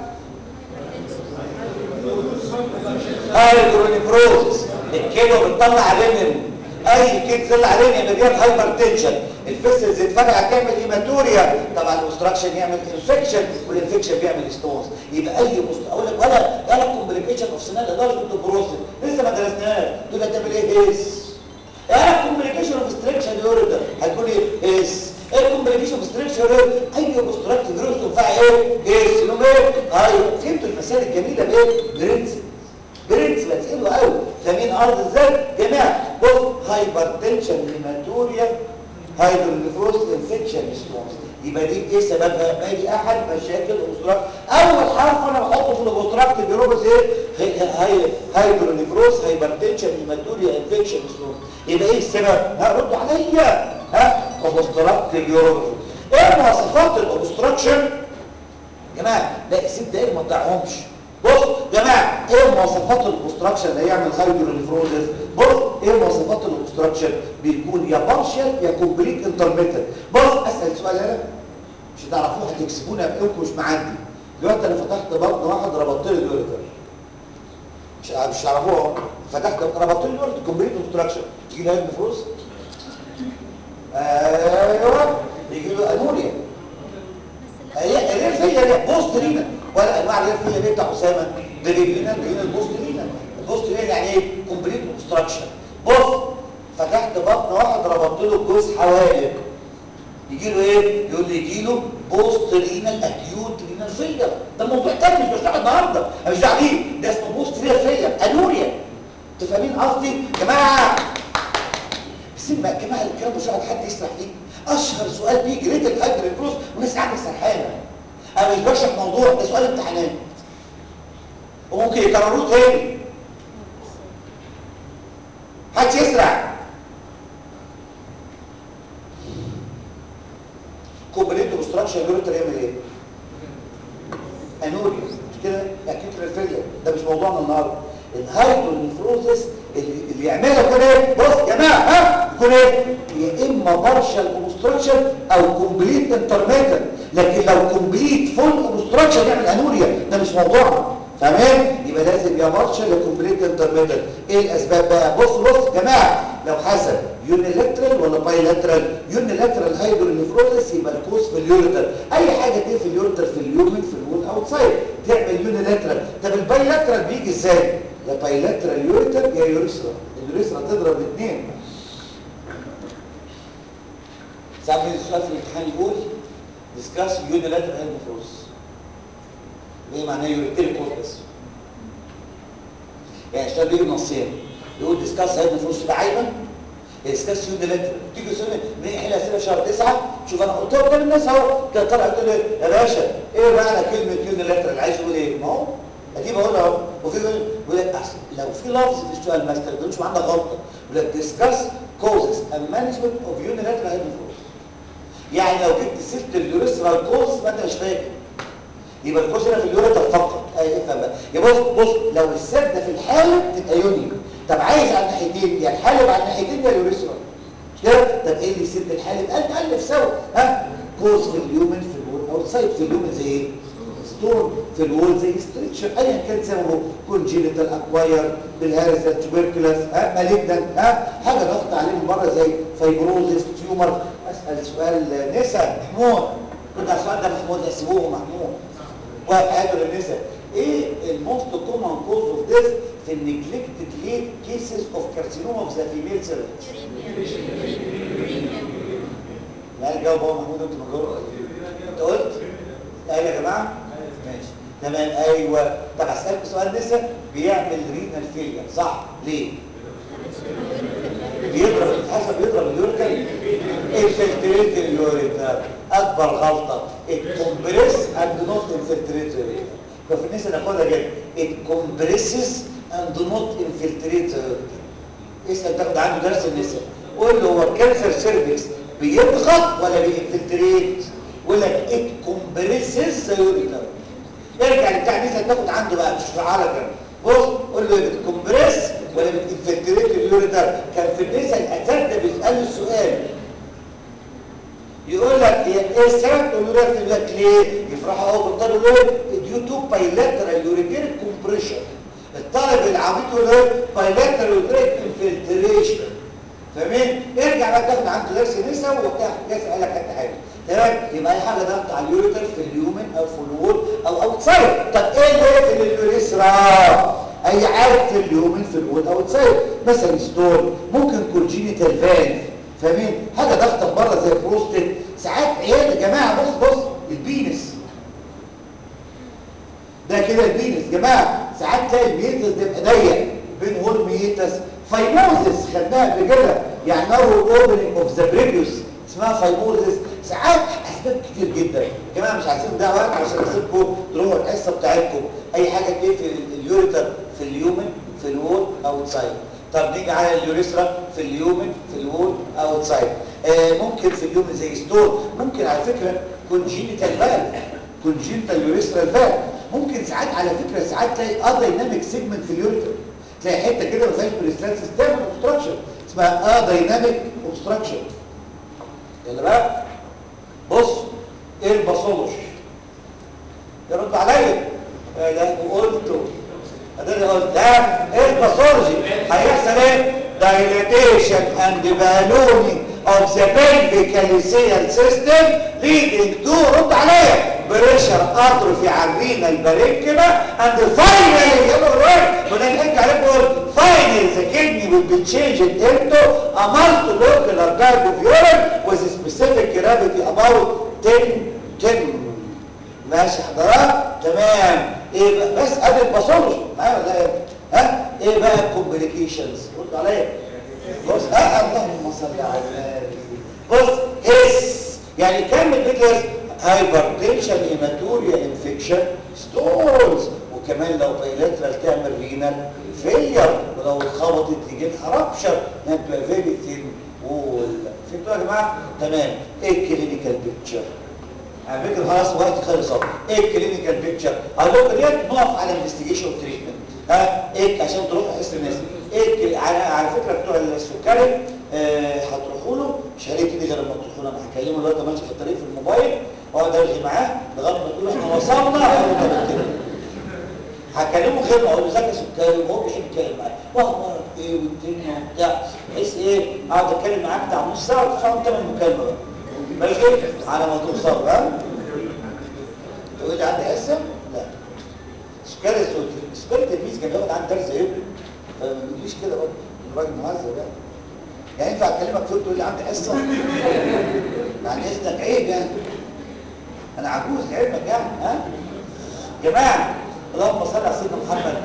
هايدرونيفروزس الكيلو بتطلع رينين اي كيد طلع عليه يبقى ديت هايبرتنشن الفيسلز اتفرع تعمل هيماتوريا طبعا الاوبستراكشن يعمل انفكشن والانفكشن بيعمل ستونز يبقى اي مست... اقول لك ولا ولا كومبليكيشن اوف سنال اداره البروستات لسه ما درسناهاش تقول لي هتعمل ايه هيس ايه كومبليكيشن اوف ستريكشن يوريدا هتقول ايه هيس ايه كومبليكيشن اوف ستريكشن يوريدا اي اوبستراكتيف جروث تنفع ايه هيس انهم ايه ايوه فهمتوا المسائل الجميله بايه برنسبل برنسبل حلو قوي فاهمين ارض ازاي جماعه بص هايبرتنشن هيماتوريا هايدروليفروز انفكشن ستونز يبقى دي ايه سببها ما دي احد مشاكل الاوستراك اول حرف انا بحطه في الاوستراك بيروبس ايه هاي هايدروليفروز هايبرتنشن هيماتوريا انفكشن ستونز يبقى ايه السبب هرد عليا ها اوستراك بيروبس ايه مواصفات الاوبستراكشن يا جماعه لا الست دقايق ما تضيعهمش بص يا جماعه ايه مواصفات الاوبستراكشن اللي هيعمل هايدرونيفروزس بص ايه مواصفات الاوبستراكشن بيكون يا بارشال يا كومبليت انترميتنت بص اسال سؤال هنا مش هتعرفوه هتكسبونا بقولكم مش معدي دلوقتي انا فتحت بطن واحد ربطت له اليوريتر مش مش هتعرفوه اهو فتحت ربطت له اليوريتر كومبليت اوبستراكشن يجي له هايدرونيفروز ايوه يجي له انوريا هي الريفيه دي بوست لينا ولا انواع الريفيه دي بتاع اسامه ده بيجينا بيجينا البوست لينا البوست لينا يعني ايه كومبليت اوبستراكشن بص فتحت بطن واحد ربطت له الجوز حوالي يجي له ايه يقول لي يجي له بوست لينال اكيوت لينال فيلر ده موضوع تاني مش بتاع النهارده انا مش دعوه ده اسمه بوست لينال فيلر انوريا انتوا فاهمين قصدي يا جماعه بس ما يا جماعه الكلام مش قاعد حد يسرح فيه اشهر سؤال بيجي ريت الهايدر الفلوس والناس قاعده سرحانه انا مش بشرح موضوع ده سؤال امتحانات وممكن يكرروه تاني محدش يسرع كوبريت اوبستراكشن يوريتر يعمل ايه انوريا مش كده اكيد ريفيليا ده مش موضوعنا النهارده الهايدرونيفروزس اللي, اللي يعملها يكون ايه بص يا جماعه ها يكون ايه يا اما بارشال اوبستراكشن او كومبليت انترميتنت لكن لو كومبليت فول اوبستراكشن يعمل انوريا ده مش موضوعنا فاهمين يبقى لازم يا بارشال يا كومبليت انترميتنت ايه الاسباب بقى بص بص يا جماعه لو حسب يونيلاترال ولا بايلاترال يونيلاترال هايدرونيفروزس يبقى الكوز في اليوريتر اي حاجه دي في اليوريتر في اليومن في الوول اوتسايد تعمل يونيلاترال طب البايلاترال بيجي ازاي يا بايلاترال يوريتر يا يوريثرا اليوريثرا تضرب الاثنين ساعات في السؤال في الامتحان يقول ديسكاس يونيلاترال هايدرونيفروزس ايه معناه يوريتيريك كوز بس يعني السؤال بيجي نصين يقول ديسكاس هايدرونيفروزس تبقى عايمه ديسكاس يونيلاترال تيجي سؤال من احنا اسئله في شهر 9 شوف انا قلت قدام الناس اهو كان طلع يقول لي يا باشا ايه معنى كلمه يونيلاترال عايز يقول ايه ما هو ادي بقول اهو وفي يقول لك احسن لو في لفظ في السؤال ما استخدمش عندك غلطه يقول لك ديسكاس كوزز اند مانجمنت اوف يونيلاترال هايدرونيفروزس يعني لو جبت سيره اليوريثرال كوز ما انت مش فاكر يبقى الكوز هنا في اليوريتر فقط اي افهم بقى يبقى بص بص لو السده في الحالب تبقى يوني طب عايز على الناحيتين يا الحالب على الناحيتين يا اليوريثرال مش كده طب ايه اللي يسد الحالب قال الف سوا ها كوز في اليومن في الوول اوتسايد في اليومن زي ايه ستون في الوول زي ستريتشر ايا كان سببه كونجينيتال اكواير بالهارس تيوبركلس ها مالجنان ها حاجه ضغط عليه من بره زي فايبروزس تيومر اسال سؤال نسا محمود كنت على السؤال ده محمود هسيبوه محمود واقف قادر النسا ايه الموست كومن كوز اوف ديث في النجلكتد ليت كيسز اوف كارسينوما اوف ذا فيميل سيرفكس لا الجواب هو محمود انت مجاوب انت قلت ايوه يا جماعه ماشي تمام ايوه طب اسالك سؤال لسه بيعمل رينال فيلير صح ليه بيضرب حسب بيضرب اليوريتر انفلتريت اليوريتر اكبر غلطه الكومبريس اند نوت انفلتريت اليوريتر ففي الناس اللي ناخدها جد الكومبريسز اند نوت انفلتريت اسال تاخد عنده درس النساء قول له هو الكانسر سيرفكس بيضغط ولا بينفلتريت يقول لك ات كومبريسز يوريتر ارجع لبتاع النساء تاخد عنده بقى مش في عالم بص قول له بتكمبريس ولا بتنفلتريت اليوريتر كان في النساء الاساتذه بيسالوا السؤال يقول لك هي ايه السبب تقول له يقول لك ليه يفرحوا قوي بالطالب يقول له ديو تو بايلاترال يوريتير كومبريشن الطالب العبيط يقول له بايلاترال يوريتير انفلتريشن فاهمين ارجع بقى تاخد عنده درس نساء وبتاع يسال لك حته حاجه تمام يبقى اي حاجه ضغط على اليوريتر في اليومن او في الوول او اوتسايد طب ايه اللي يقفل اليوريثرا اي حاجه في اليومن في الوول اوتسايد مثلا ستون ممكن كونجينيتال فالف فاهمين حاجه ضغطه بره زي بروستات ساعات عيال يا جماعه بص بص البينس ده كده البينس يا جماعه ساعات تلاقي الميتس ده يبقى ضيق بين هول ميتس فايموزس خدناها قبل كده يعني نارو اوبننج اوف ذا بريبيوس اسمها فايموزس ساعات اسباب كتير جدا يا جماعه مش عايزين ده وقت عشان اسيبكم تروحوا الحصه بتاعتكم اي حاجه تلاقي في اليوريتر في اليومن في الوول اوتسايد طب نيجي على اليوريثرا في اليومن في الوول اوتسايد آه ممكن في اليومن زي ستون ممكن على فكره كونجينيتال فالف كونجينيتال يوريثرال فالف ممكن ساعات على فكره ساعات تلاقي اه دايناميك سيجمنت في اليوريتر تلاقي حته كده ما فيهاش بريستانسس تعمل اوبستراكشن اسمها اه دايناميك اوبستراكشن يلا بقى بص ايه الباثولوجي يرد عليا ايه ده وقلته اداني قلت ده ايه الباثولوجي هيحصل ايه dilatation and ballooning of the pelvic system leading to رد عليا بريشر atrophy على الرينال بارينكما and finally يلا الوقت كنا نحكي عليكم قلت finally the kidney will be changed into a multilocular type of urine with a specific gravity about 10 10 ماشي حضرات تمام ايه بقى بس ادي الباثولوجي معايا ولا ايه ها ايه بقى الكومبليكيشنز رد عليا بص اه اللهم صل على النبي بص هس يعني كمل فيديوز هايبرتنشن هيماتوريا انفكشن ستونز وكمان لو بايلاترال تعمل رينال فيلير ولو اتخبطت يجي لها رابشر نبقى فيري ثين وول فهمتوا يا جماعه تمام ايه الكلينيكال بيكتشر على فكره خلاص وقت خلص اهو ايه الكلينيكال بيكتشر اقول لكم ديت نقف على انفستيجيشن تريتمنت ها ايه عشان تروح تحس الناس ايه الكل... على على فكره بتوع السكري آه هتروحوا له مش هلاقي غير لما تروحوا له انا هكلمه دلوقتي ماشي في الطريق في الموبايل واقعد ارغي معاه لغايه ما تقول احنا وصلنا اقول له كده هكلمه خير اقول له ذاك سكري وهو بيحب يتكلم معايا واخبارك ايه والدنيا وبتاع بحيث ايه اقعد اتكلم معاه بتاع نص ساعه وتدفعوا ثمن المكالمه بقى ماشي على ما توصل ها تقول لي عندي حصه لا سكري سكري تلميذ كان بياخد عندي درس زي فما بيجيش كده برضه الراجل مهذب يعني يعني ينفع اكلمك فوق تقول لي عندي حصه يعني اذنك عيب يعني انا عجوز لعلمك يعني ها جماعه اللهم صل على سيدنا محمد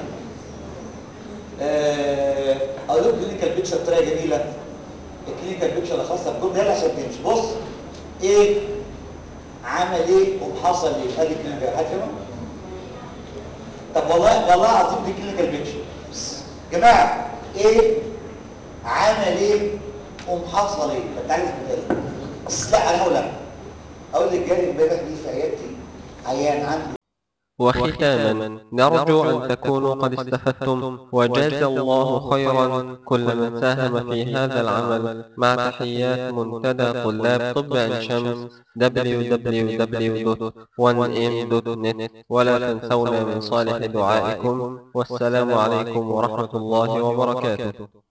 آه، اقول لكم كلينيكال بيكتشر بطريقه جميله الكلينيكال بيكتشر الخاصه بكم يلا عشان تمشي بص ايه عمل ايه وحصل ايه ادي الكلينيكال هتفهموا طب والله والله العظيم دي كلينيكال بيكتشر جماعه ايه عمل ايه وحصل ايه طب تعالى اسمع بس لا انا هقول لك اقول لك جالي امبارح دي في عيادتي عيان عنده وختاما نرجو أن تكونوا قد استفدتم وجاز الله خيرا كل من ساهم في هذا العمل مع تحيات منتدى طلاب طب عين شمس www.1m.net ولا تنسونا من صالح دعائكم والسلام عليكم ورحمة الله وبركاته